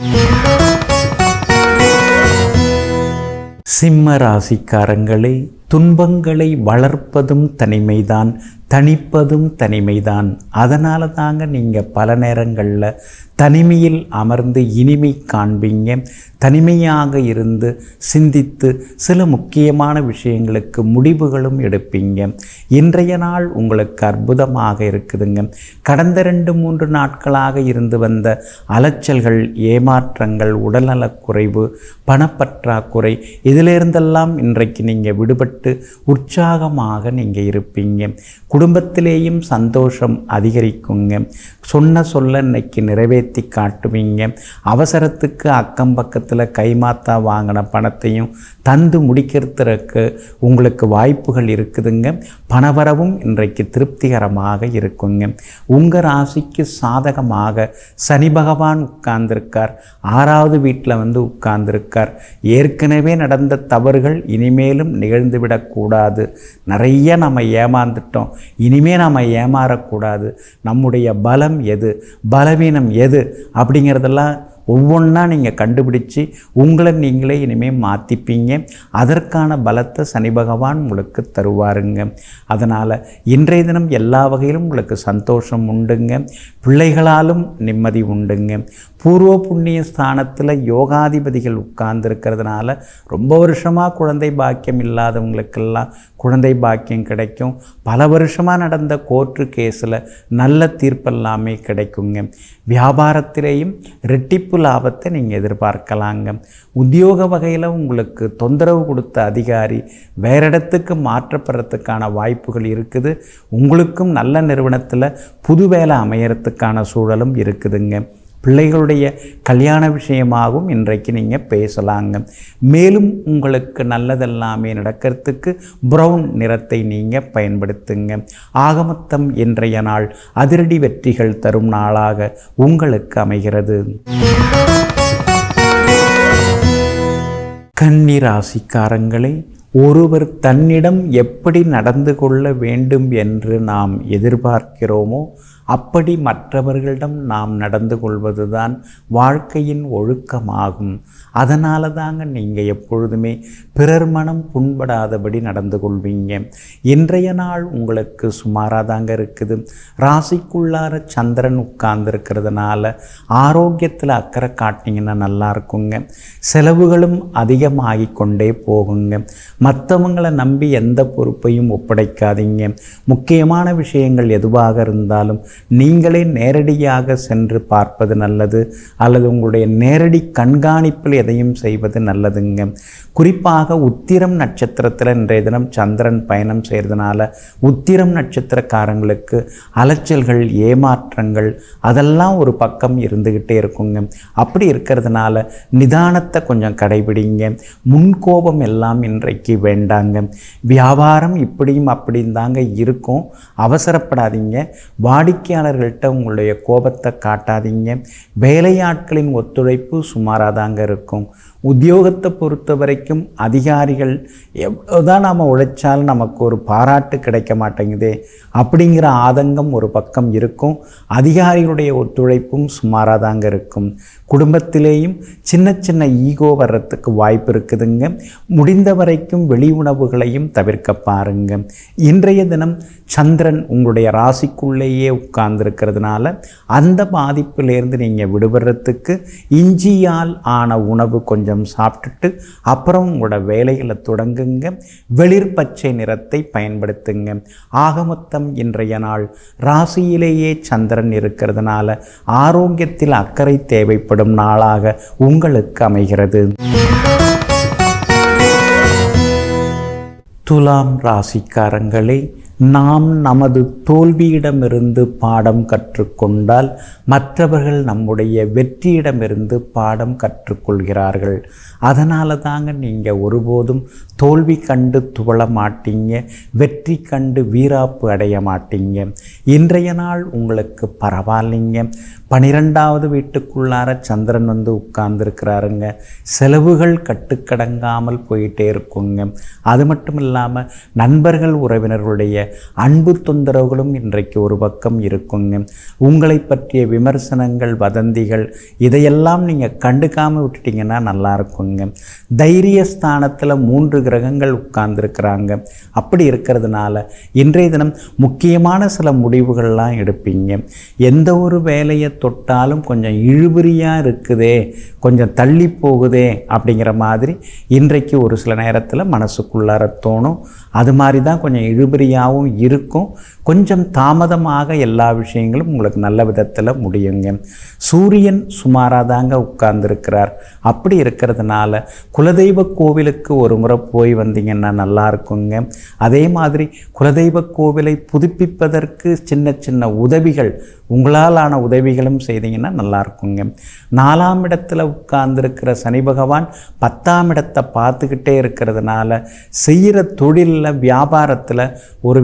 சிம்ம ராசிக்காரங்களே துன்பங்களை வளர்ப்பதும் தனிமைதான் தணிப்பதும் தனிமைதான் அதனால தாங்க நீங்கள் பல நேரங்களில் தனிமையில் அமர்ந்து இனிமை காண்பீங்க தனிமையாக இருந்து சிந்தித்து சில முக்கியமான விஷயங்களுக்கு முடிவுகளும் எடுப்பீங்க இன்றைய நாள் உங்களுக்கு அற்புதமாக இருக்குதுங்க கடந்த ரெண்டு மூன்று நாட்களாக இருந்து வந்த அலைச்சல்கள் ஏமாற்றங்கள் உடல்நலக் குறைவு பணப்பற்றாக்குறை இதிலிருந்தெல்லாம் இன்றைக்கு நீங்கள் விடுபட்டு உற்சாகமாக நீங்கள் இருப்பீங்க குடும்பத்திலேயும் சந்தோஷம் அதிகரிக்குங்க சொன்ன சொல்ல இன்னைக்கு நிறைவேற்றி காட்டுவீங்க அவசரத்துக்கு அக்கம் பக்கத்தில் கைமாத்தா வாங்கின பணத்தையும் தந்து முடிக்கிறதுக்கு உங்களுக்கு வாய்ப்புகள் இருக்குதுங்க பணவரவும் இன்றைக்கு திருப்திகரமாக இருக்குங்க உங்கள் ராசிக்கு சாதகமாக சனி பகவான் உட்கார்ந்திருக்கார் ஆறாவது வீட்டில் வந்து உட்கார்ந்திருக்கார் ஏற்கனவே நடந்த தவறுகள் இனிமேலும் நிகழ்ந்துவிடக்கூடாது நிறைய நம்ம ஏமாந்துட்டோம் இனிமே நம்ம ஏமாறக்கூடாது நம்முடைய பலம் எது பலவீனம் எது அப்படிங்கிறதெல்லாம் ஒவ்வொன்றா நீங்கள் கண்டுபிடிச்சு உங்களை நீங்களே இனிமேல் மாற்றிப்பீங்க அதற்கான பலத்தை சனி பகவான் உங்களுக்கு தருவாருங்க அதனால் இன்றைய தினம் எல்லா வகையிலும் உங்களுக்கு சந்தோஷம் உண்டுங்க பிள்ளைகளாலும் நிம்மதி உண்டுங்க பூர்வ புண்ணிய ஸ்தானத்தில் யோகாதிபதிகள் உட்கார்ந்துருக்கிறதுனால ரொம்ப வருஷமாக குழந்தை பாக்கியம் இல்லாதவங்களுக்கெல்லாம் குழந்தை பாக்கியம் கிடைக்கும் பல வருஷமாக நடந்த கோர்ட்டு கேஸில் நல்ல தீர்ப்பெல்லாமே கிடைக்குங்க வியாபாரத்திலேயும் ரெட்டிப்பு லாபத்தை நீங்கள் எதிர்பார்க்கலாங்க உத்தியோக வகையில் உங்களுக்கு தொந்தரவு கொடுத்த அதிகாரி வேற இடத்துக்கு மாற்றப்படுறதுக்கான வாய்ப்புகள் இருக்குது உங்களுக்கும் நல்ல நிறுவனத்தில் புது வேலை அமையறதுக்கான சூழலும் இருக்குதுங்க பிள்ளைகளுடைய கல்யாண விஷயமாகவும் இன்றைக்கு நீங்கள் பேசலாங்க மேலும் உங்களுக்கு நல்லதெல்லாமே நடக்கிறதுக்கு ப்ரௌன் நிறத்தை நீங்கள் பயன்படுத்துங்க ஆகமத்தம் இன்றைய நாள் அதிரடி வெற்றிகள் தரும் நாளாக உங்களுக்கு அமைகிறது கன்னி ராசிக்காரங்களே ஒருவர் தன்னிடம் எப்படி நடந்து கொள்ள வேண்டும் என்று நாம் எதிர்பார்க்கிறோமோ அப்படி மற்றவர்களிடம் நாம் நடந்து கொள்வதுதான் வாழ்க்கையின் ஒழுக்கமாகும் அதனால தாங்க நீங்கள் எப்பொழுதுமே பிறர் மனம் புண்படாதபடி நடந்து கொள்வீங்க இன்றைய நாள் உங்களுக்கு சுமாராக தாங்க இருக்குது ராசிக்குள்ளார சந்திரன் உட்கார்ந்துருக்கிறதுனால ஆரோக்கியத்தில் அக்கறை காட்டிங்கன்னா நல்லா இருக்குங்க செலவுகளும் அதிகமாகி கொண்டே போகுங்க மற்றவங்களை நம்பி எந்த பொறுப்பையும் ஒப்படைக்காதீங்க முக்கியமான விஷயங்கள் எதுவாக இருந்தாலும் நீங்களே நேரடியாக சென்று பார்ப்பது நல்லது அல்லது உங்களுடைய நேரடி கண்காணிப்பில் எதையும் செய்வது நல்லதுங்க குறிப்பாக உத்திரம் நட்சத்திரத்தில் இன்றைய தினம் சந்திரன் பயணம் செய்கிறதுனால உத்திரம் நட்சத்திரக்காரங்களுக்கு அலைச்சல்கள் ஏமாற்றங்கள் அதெல்லாம் ஒரு பக்கம் இருந்துக்கிட்டே இருக்குங்க அப்படி இருக்கிறதுனால நிதானத்தை கொஞ்சம் கடைபிடிங்க முன்கோபம் எல்லாம் இன்றைக்கு வேண்டாங்க வியாபாரம் இப்படியும் அப்படியும் தாங்க இருக்கும் அவசரப்படாதீங்க வாடிக்கையாளர்கள்ட்ட உங்களுடைய கோபத்தை காட்டாதீங்க வேலையாட்களின் ஒத்துழைப்பு சுமாராக தாங்க இருக்கும் உத்தியோகத்தை பொறுத்த வரைக்கும் அதிகாரிகள் எவ்வளோதான் நாம் உழைச்சாலும் நமக்கு ஒரு பாராட்டு கிடைக்க மாட்டேங்குதே அப்படிங்கிற ஆதங்கம் ஒரு பக்கம் இருக்கும் அதிகாரிகளுடைய ஒத்துழைப்பும் சுமாராக தாங்க இருக்கும் குடும்பத்திலேயும் சின்ன சின்ன ஈகோ வர்றதுக்கு வாய்ப்பு இருக்குதுங்க முடிந்த வரைக்கும் வெளி உணவுகளையும் தவிர்க்க பாருங்க இன்றைய தினம் சந்திரன் உங்களுடைய ராசிக்குள்ளேயே உட்கார்ந்துருக்கிறதுனால அந்த பாதிப்பிலேருந்து நீங்கள் விடுபடுறதுக்கு இஞ்சியால் ஆன உணவு கொஞ்சம் சாப்பிட்டுட்டு அப்புறம் உங்களோட வேலைகளை தொடங்குங்க வெளிர் பச்சை நிறத்தை பயன்படுத்துங்க ஆகமொத்தம் இன்றைய நாள் ராசியிலேயே சந்திரன் இருக்கிறதுனால ஆரோக்கியத்தில் அக்கறை தேவைப்படும் நாளாக உங்களுக்கு அமைகிறது துலாம் ராசிக்காரங்களே நாம் நமது தோல்வியிடமிருந்து பாடம் கற்றுக்கொண்டால் மற்றவர்கள் நம்முடைய வெற்றியிடமிருந்து பாடம் கற்றுக்கொள்கிறார்கள் அதனால தாங்க நீங்கள் ஒருபோதும் தோல்வி கண்டு துவள மாட்டீங்க வெற்றி கண்டு வீராப்பு அடைய மாட்டீங்க இன்றைய நாள் உங்களுக்கு பரவாயில்லைங்க பனிரெண்டாவது வீட்டுக்குள்ளார சந்திரன் வந்து உட்கார்ந்துருக்கிறாருங்க செலவுகள் கட்டுக்கடங்காமல் போயிட்டே இருக்குங்க அது மட்டும் இல்லாமல் நண்பர்கள் உறவினர்களுடைய அன்பு தொந்தரவுகளும் இன்றைக்கு ஒரு பக்கம் இருக்குங்க உங்களை பற்றிய விமர்சனங்கள் வதந்திகள் இதையெல்லாம் நீங்கள் கண்டுக்காமல் விட்டுட்டீங்கன்னா நல்லா இருக்குங்க தைரிய ஸ்தானத்தில் மூன்று கிரகங்கள் உட்கார்ந்துருக்கிறாங்க அப்படி இருக்கிறதுனால இன்றைய தினம் முக்கியமான சில முடிவுகள்லாம் எடுப்பீங்க எந்த ஒரு வேலையை தொட்டாலும் கொஞ்சம் இழுபறியாக இருக்குதே கொஞ்சம் தள்ளி போகுதே அப்படிங்கிற மாதிரி இன்றைக்கு ஒரு சில நேரத்தில் மனசுக்குள்ளார தோணும் அது மாதிரி தான் கொஞ்சம் இழுபறியாகவும் இருக்கும் கொஞ்சம் தாமதமாக எல்லா விஷயங்களும் உங்களுக்கு நல்ல விதத்தில் முடியுங்க சூரியன் சுமாராக தாங்க உட்கார்ந்துருக்கிறார் அப்படி இருக்கிறதுனால குலதெய்வ கோவிலுக்கு ஒரு முறை போய் வந்தீங்கன்னா நல்லா இருக்குங்க அதே மாதிரி குலதெய்வ கோவிலை புதுப்பிப்பதற்கு சின்ன சின்ன உதவிகள் உங்களால் ஆன உதவிகளும் செய்தீங்கன்னா நல்லா இருக்குங்க நாலாம் இடத்துல உட்கார்ந்துருக்கிற சனி பகவான் பத்தாம் இடத்தை பார்த்துக்கிட்டே இருக்கிறதுனால செய்கிற தொழிலில் வியாபாரத்தில் ஒரு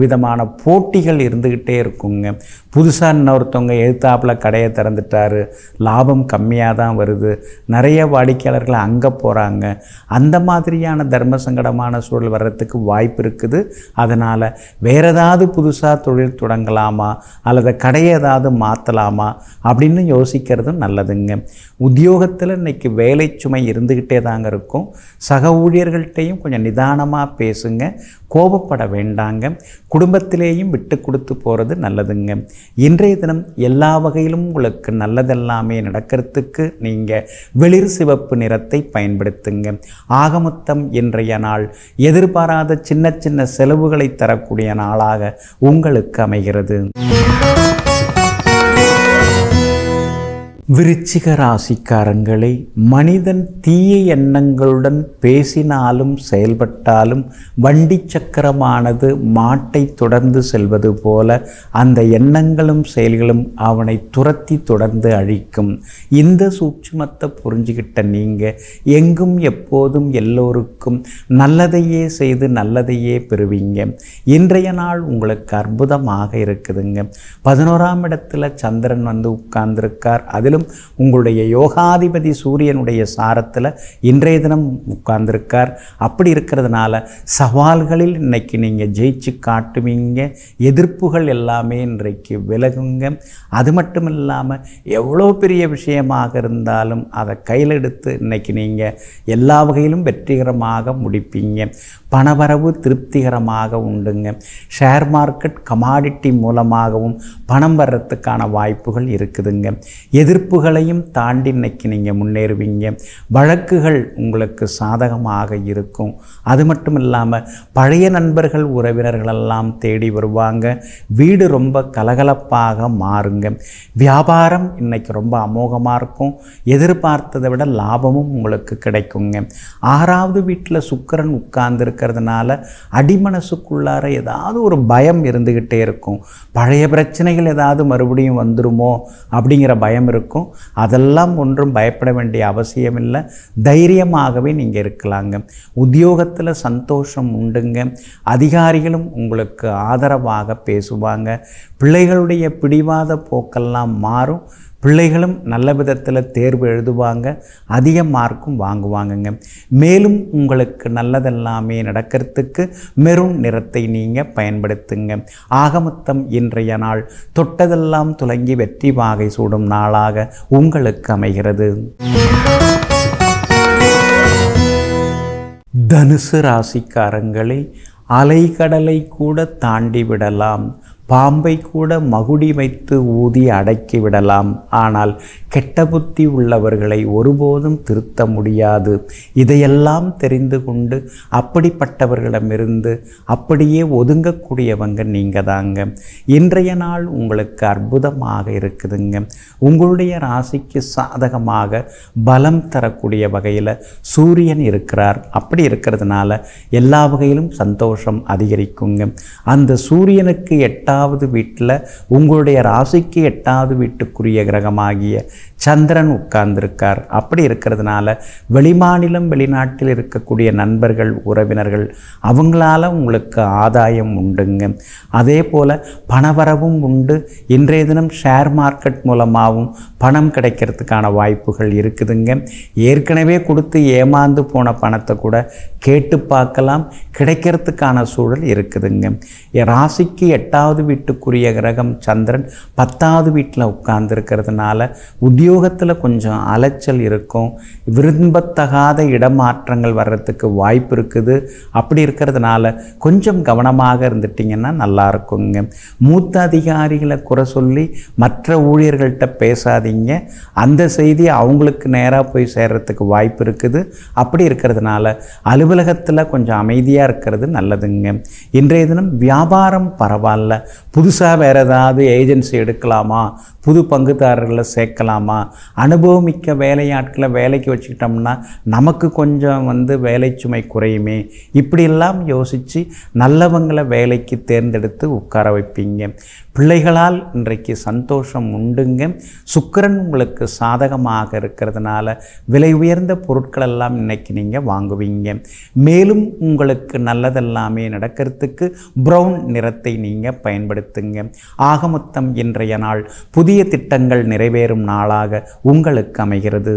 விதமான போட்டிகள் இருந்துக்கிட்டே இருக்குங்க புதுசாக இன்னொருத்தவங்க எழுத்தாப்பில் கடையை திறந்துட்டாரு லாபம் கம்மியாக தான் வருது நிறைய வாடிக்கையாளர்கள் அங்கே போகிறாங்க அந்த மாதிரியான தர்ம சங்கடமான சூழல் வர்றதுக்கு வாய்ப்பு இருக்குது அதனால் வேறு ஏதாவது புதுசாக தொழில் தொடங்கலாமா அல்லது கடையை ஏதாவது மாற்றலாமா அப்படின்னு யோசிக்கிறதும் நல்லதுங்க உத்தியோகத்தில் இன்னைக்கு வேலை சுமை இருந்துக்கிட்டே தாங்க இருக்கும் சக ஊழியர்கள்ட்டையும் கொஞ்சம் நிதானமாக பேசுங்க கோபப்பட வேண்டாங்க குடும்பத்திலேயும் விட்டு கொடுத்து போகிறது நல்லதுங்க இன்றைய தினம் எல்லா வகையிலும் உங்களுக்கு நல்லதெல்லாமே நடக்கிறதுக்கு நீங்கள் வெளிர் சிவப்பு நிறத்தை பயன்படுத்துங்க ஆகமொத்தம் இன்றைய நாள் எதிர்பாராத சின்ன சின்ன செலவுகளை தரக்கூடிய நாளாக உங்களுக்கு அமைகிறது விருச்சிக ராசிக்காரங்களை மனிதன் தீய எண்ணங்களுடன் பேசினாலும் செயல்பட்டாலும் வண்டி சக்கரமானது மாட்டை தொடர்ந்து செல்வது போல அந்த எண்ணங்களும் செயல்களும் அவனை துரத்தி தொடர்ந்து அழிக்கும் இந்த சூட்சுமத்தை புரிஞ்சுக்கிட்ட நீங்கள் எங்கும் எப்போதும் எல்லோருக்கும் நல்லதையே செய்து நல்லதையே பெறுவீங்க இன்றைய நாள் உங்களுக்கு அற்புதமாக இருக்குதுங்க பதினோராம் இடத்துல சந்திரன் வந்து உட்கார்ந்திருக்கார் அதிலும் உங்களுடைய யோகாதிபதி சூரியனுடைய சாரத்தில் இன்றைய தினம் உட்கார்ந்திருக்கார் அப்படி இருக்கிறதுனால சவால்களில் இன்னைக்கு நீங்கள் ஜெயிச்சு காட்டுவீங்க எதிர்ப்புகள் எல்லாமே இன்றைக்கு விலகுங்க அது மட்டும் இல்லாமல் எவ்வளோ பெரிய விஷயமாக இருந்தாலும் அதை கையில் எடுத்து இன்னைக்கு நீங்கள் எல்லா வகையிலும் வெற்றிகரமாக முடிப்பீங்க பணவரவு திருப்திகரமாக உண்டுங்க ஷேர் மார்க்கெட் கமாடிட்டி மூலமாகவும் பணம் வர்றதுக்கான வாய்ப்புகள் இருக்குதுங்க எதிர்ப்புகளையும் தாண்டி இன்னைக்கு நீங்கள் முன்னேறுவீங்க வழக்குகள் உங்களுக்கு சாதகமாக இருக்கும் அது மட்டும் இல்லாமல் பழைய நண்பர்கள் உறவினர்களெல்லாம் தேடி வருவாங்க வீடு ரொம்ப கலகலப்பாக மாறுங்க வியாபாரம் இன்னைக்கு ரொம்ப அமோகமாக இருக்கும் எதிர்பார்த்ததை விட லாபமும் உங்களுக்கு கிடைக்குங்க ஆறாவது வீட்டில் சுக்கரன் உட்கார்ந்து இருக்கிறதுனால அடிமனசுக்குள்ளார ஏதாவது ஒரு பயம் இருந்துக்கிட்டே இருக்கும் பழைய பிரச்சனைகள் ஏதாவது மறுபடியும் வந்துருமோ அப்படிங்கிற பயம் இருக்கும் அதெல்லாம் ஒன்றும் பயப்பட வேண்டிய அவசியம் இல்லை தைரியமாகவே நீங்கள் இருக்கலாங்க உத்தியோகத்தில் சந்தோஷம் உண்டுங்க அதிகாரிகளும் உங்களுக்கு ஆதரவாக பேசுவாங்க பிள்ளைகளுடைய பிடிவாத போக்கெல்லாம் மாறும் பிள்ளைகளும் நல்ல விதத்தில் தேர்வு எழுதுவாங்க அதிக மார்க்கும் வாங்குவாங்கங்க மேலும் உங்களுக்கு நல்லதெல்லாமே நடக்கிறதுக்கு மெரூன் நிறத்தை நீங்கள் பயன்படுத்துங்க ஆகமொத்தம் இன்றைய நாள் தொட்டதெல்லாம் துலங்கி வெற்றி வாகை சூடும் நாளாக உங்களுக்கு அமைகிறது தனுசு ராசிக்காரங்களே அலைக்கடலை கூட தாண்டி விடலாம் பாம்பை கூட மகுடி வைத்து ஊதி அடக்கி விடலாம் ஆனால் கெட்ட புத்தி உள்ளவர்களை ஒருபோதும் திருத்த முடியாது இதையெல்லாம் தெரிந்து கொண்டு அப்படிப்பட்டவர்களிடமிருந்து அப்படியே ஒதுங்கக்கூடியவங்க நீங்கள் தாங்க இன்றைய நாள் உங்களுக்கு அற்புதமாக இருக்குதுங்க உங்களுடைய ராசிக்கு சாதகமாக பலம் தரக்கூடிய வகையில் சூரியன் இருக்கிறார் அப்படி இருக்கிறதுனால எல்லா வகையிலும் சந்தோஷம் அதிகரிக்குங்க அந்த சூரியனுக்கு எட்டாவது வீட்டில் உங்களுடைய ராசிக்கு எட்டாவது வீட்டுக்குரிய கிரகமாகிய சந்திரன் உட்கார்ந்திருக்கார் அப்படி இருக்கிறதுனால வெளிமாநிலம் வெளிநாட்டில் இருக்கக்கூடிய நண்பர்கள் உறவினர்கள் அவங்களால உங்களுக்கு ஆதாயம் உண்டுங்க அதே போல் பணவரவும் உண்டு இன்றைய தினம் ஷேர் மார்க்கெட் மூலமாகவும் பணம் கிடைக்கிறதுக்கான வாய்ப்புகள் இருக்குதுங்க ஏற்கனவே கொடுத்து ஏமாந்து போன பணத்தை கூட கேட்டு பார்க்கலாம் கிடைக்கிறதுக்கான சூழல் இருக்குதுங்க என் ராசிக்கு எட்டாவது வீட்டுக்குரிய கிரகம் சந்திரன் பத்தாவது வீட்டில் உட்கார்ந்துருக்கிறதுனால உத்தியோகத்தில் கொஞ்சம் அலைச்சல் இருக்கும் விரும்பத்தகாத இடமாற்றங்கள் வர்றதுக்கு வாய்ப்பு இருக்குது அப்படி இருக்கிறதுனால கொஞ்சம் கவனமாக இருந்துட்டிங்கன்னா நல்லா இருக்குங்க மூத்த அதிகாரிகளை குறை சொல்லி மற்ற ஊழியர்கள்ட்ட பேசாதீங்க அந்த செய்தி அவங்களுக்கு நேராக போய் சேர்றதுக்கு வாய்ப்பு இருக்குது அப்படி இருக்கிறதுனால அலுவலகத்தில் கொஞ்சம் அமைதியாக இருக்கிறது நல்லதுங்க இன்றைய தினம் வியாபாரம் பரவாயில்ல புதுசாக வேறு ஏதாவது ஏஜென்சி எடுக்கலாமா புது பங்குதாரர்களை சேர்க்கலாமா அனுபவமிக்க வேலையாட்களை வேலைக்கு வச்சுக்கிட்டோம்னா நமக்கு கொஞ்சம் வந்து வேலை சுமை குறையுமே இப்படியெல்லாம் யோசித்து நல்லவங்களை வேலைக்கு தேர்ந்தெடுத்து உட்கார வைப்பீங்க பிள்ளைகளால் இன்றைக்கு சந்தோஷம் உண்டுங்க சுக்கிரன் உங்களுக்கு சாதகமாக இருக்கிறதுனால விலை உயர்ந்த பொருட்கள் எல்லாம் இன்னைக்கு நீங்கள் வாங்குவீங்க மேலும் உங்களுக்கு நல்லதெல்லாமே நடக்கிறதுக்கு ப்ரௌன் நிறத்தை நீங்கள் பயன்படுத்துங்க ஆக மொத்தம் இன்றைய நாள் புதிய திட்டங்கள் நிறைவேறும் நாளாக உங்களுக்கு அமைகிறது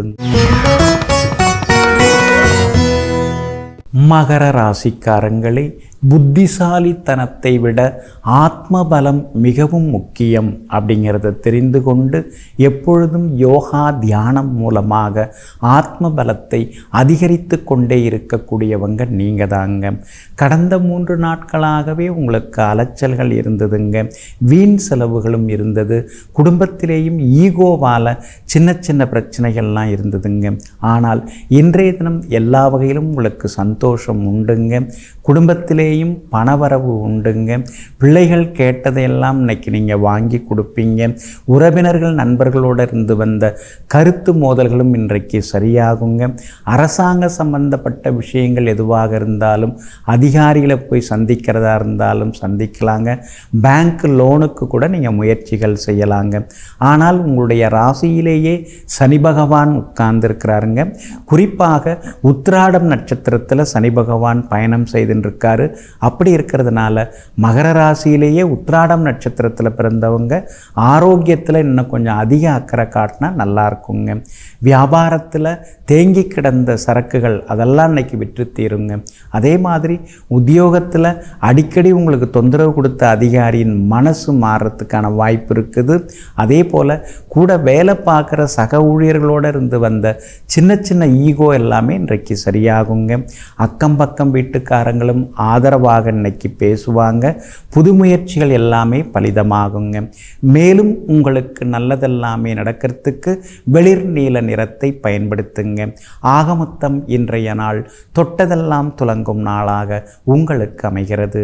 மகர ராசிக்காரங்களே புத்திசாலித்தனத்தை விட ஆத்மபலம் மிகவும் முக்கியம் அப்படிங்கிறத தெரிந்து கொண்டு எப்பொழுதும் யோகா தியானம் மூலமாக ஆத்ம பலத்தை அதிகரித்து கொண்டே இருக்கக்கூடியவங்க நீங்கள் தாங்க கடந்த மூன்று நாட்களாகவே உங்களுக்கு அலைச்சல்கள் இருந்ததுங்க வீண் செலவுகளும் இருந்தது குடும்பத்திலேயும் ஈகோவால் சின்ன சின்ன பிரச்சனைகள்லாம் இருந்ததுங்க ஆனால் இன்றைய தினம் எல்லா வகையிலும் உங்களுக்கு சந்தோஷம் உண்டுங்க குடும்பத்திலேயும் பணவரவு உண்டுங்க பிள்ளைகள் கேட்டதையெல்லாம் இன்னைக்கு நீங்கள் வாங்கி கொடுப்பீங்க உறவினர்கள் நண்பர்களோடு இருந்து வந்த கருத்து மோதல்களும் இன்றைக்கு சரியாகுங்க அரசாங்க சம்பந்தப்பட்ட விஷயங்கள் எதுவாக இருந்தாலும் அதிகாரிகளை போய் சந்திக்கிறதா இருந்தாலும் சந்திக்கலாங்க பேங்க் லோனுக்கு கூட நீங்கள் முயற்சிகள் செய்யலாங்க ஆனால் உங்களுடைய ராசியிலேயே சனி பகவான் உட்கார்ந்துருக்கிறாருங்க குறிப்பாக உத்திராடம் நட்சத்திரத்தில் சனி பகவான் பயணம் செய்துருக்காரு அப்படி இருக்கிறதுனால மகர ராசியிலேயே உத்திராடம் நட்சத்திரத்தில் பிறந்தவங்க ஆரோக்கியத்தில் இன்னும் கொஞ்சம் அதிக அக்கறை காட்டினா நல்லா இருக்குங்க வியாபாரத்தில் தேங்கி கிடந்த சரக்குகள் அதெல்லாம் இன்னைக்கு விற்று தீருங்க அதே மாதிரி உத்தியோகத்தில் அடிக்கடி உங்களுக்கு தொந்தரவு கொடுத்த அதிகாரியின் மனசு மாறுறதுக்கான வாய்ப்பு இருக்குது அதே போல் கூட வேலை பார்க்குற சக ஊழியர்களோடு இருந்து வந்த சின்ன சின்ன ஈகோ எல்லாமே இன்றைக்கு சரியாகுங்க அக்கம் பக்கம் வீட்டுக்காரங்களும் ஆதரவாக இன்னைக்கு பேசுவாங்க புது முயற்சிகள் எல்லாமே பலிதமாகுங்க மேலும் உங்களுக்கு நல்லதெல்லாமே நடக்கிறதுக்கு வெளிர் நீல நிறத்தை பயன்படுத்துங்க ஆக மொத்தம் இன்றைய நாள் தொட்டதெல்லாம் துலங்கும் நாளாக உங்களுக்கு அமைகிறது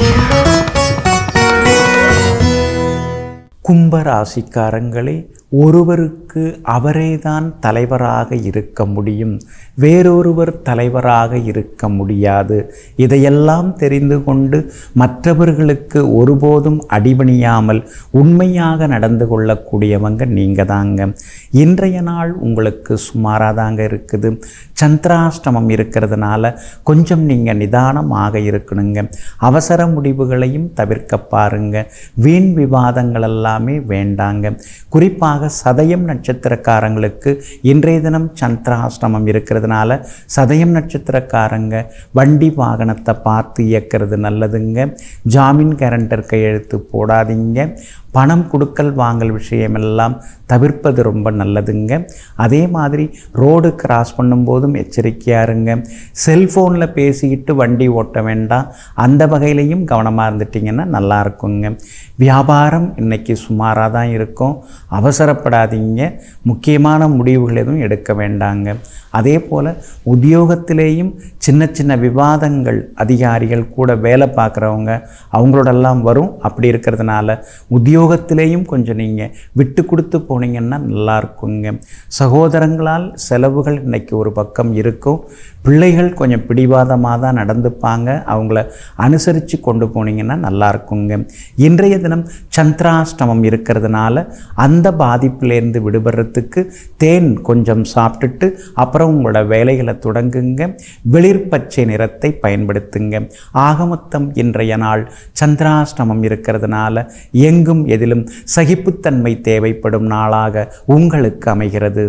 கும்பராசிக்காரங்களே ஒருவருக்கு அவரேதான் தலைவராக இருக்க முடியும் வேறொருவர் தலைவராக இருக்க முடியாது இதையெல்லாம் தெரிந்து கொண்டு மற்றவர்களுக்கு ஒருபோதும் அடிபணியாமல் உண்மையாக நடந்து கொள்ளக்கூடியவங்க நீங்கள் தாங்க இன்றைய நாள் உங்களுக்கு சுமாராக தாங்க இருக்குது சந்திராஷ்டமம் இருக்கிறதுனால கொஞ்சம் நீங்கள் நிதானமாக இருக்கணுங்க அவசர முடிவுகளையும் தவிர்க்க பாருங்க வீண் விவாதங்கள் எல்லாமே வேண்டாங்க குறிப்பாக சதயம் நட்சத்திரக்காரங்களுக்கு இன்றைய தினம் சந்திராஷ்டமம் இருக்கிறதுனால சதயம் நட்சத்திரக்காரங்க வண்டி வாகனத்தை பார்த்து இயக்கிறது நல்லதுங்க ஜாமீன் கேரண்டர் கையெழுத்து போடாதீங்க பணம் கொடுக்கல் வாங்கல் விஷயமெல்லாம் தவிர்ப்பது ரொம்ப நல்லதுங்க அதே மாதிரி ரோடு கிராஸ் பண்ணும்போதும் எச்சரிக்கையாக இருங்க செல்ஃபோனில் பேசிக்கிட்டு வண்டி ஓட்ட வேண்டாம் அந்த வகையிலையும் கவனமாக இருந்துட்டிங்கன்னா நல்லா இருக்குங்க வியாபாரம் இன்னைக்கு சுமாராக தான் இருக்கும் அவசரப்படாதீங்க முக்கியமான முடிவுகள் எதுவும் எடுக்க வேண்டாங்க அதே போல் உத்தியோகத்திலேயும் சின்ன சின்ன விவாதங்கள் அதிகாரிகள் கூட வேலை பார்க்குறவங்க அவங்களோடெல்லாம் வரும் அப்படி இருக்கிறதுனால உத்தியோகத்திலேயும் கொஞ்சம் நீங்கள் விட்டு கொடுத்து போனீங்கன்னா நல்லா இருக்குங்க சகோதரங்களால் செலவுகள் இன்னைக்கு ஒரு பக்கம் இருக்கும் பிள்ளைகள் கொஞ்சம் பிடிவாதமாக தான் நடந்துப்பாங்க அவங்கள அனுசரித்து கொண்டு போனீங்கன்னா நல்லா இருக்குங்க இன்றைய தினம் சந்திராஷ்டமம் இருக்கிறதுனால அந்த பாதிப்பிலேருந்து விடுபடுறதுக்கு தேன் கொஞ்சம் சாப்பிட்டுட்டு அப்புறம் உங்களோட வேலைகளை தொடங்குங்க வெளிர் பச்சை நிறத்தை பயன்படுத்துங்க ஆகமொத்தம் இன்றைய நாள் சந்திராஷ்டமம் இருக்கிறதுனால எங்கும் எதிலும் சகிப்புத்தன்மை தேவைப்படும் நாளாக உங்களுக்கு அமைகிறது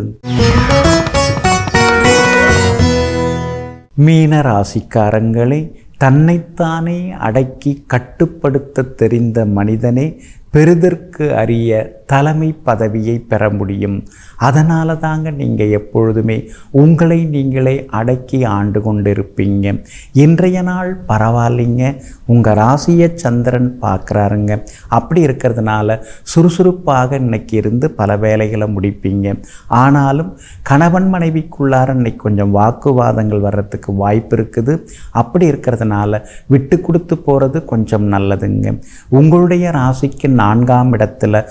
மீன ராசிக்காரங்களே தன்னைத்தானே அடக்கி கட்டுப்படுத்த தெரிந்த மனிதனே பெறுதற்கு அறிய தலைமை பதவியை பெற முடியும் அதனால தாங்க நீங்கள் எப்பொழுதுமே உங்களை நீங்களே அடக்கி ஆண்டு கொண்டிருப்பீங்க இன்றைய நாள் பரவாயில்லைங்க உங்கள் ராசியை சந்திரன் பார்க்குறாருங்க அப்படி இருக்கிறதுனால சுறுசுறுப்பாக இன்னைக்கு இருந்து பல வேலைகளை முடிப்பீங்க ஆனாலும் கணவன் மனைவிக்குள்ளார இன்னைக்கு கொஞ்சம் வாக்குவாதங்கள் வர்றதுக்கு வாய்ப்பு இருக்குது அப்படி இருக்கிறதுனால விட்டு கொடுத்து போகிறது கொஞ்சம் நல்லதுங்க உங்களுடைய ராசிக்கு நான்காம் இடத்துல ராகு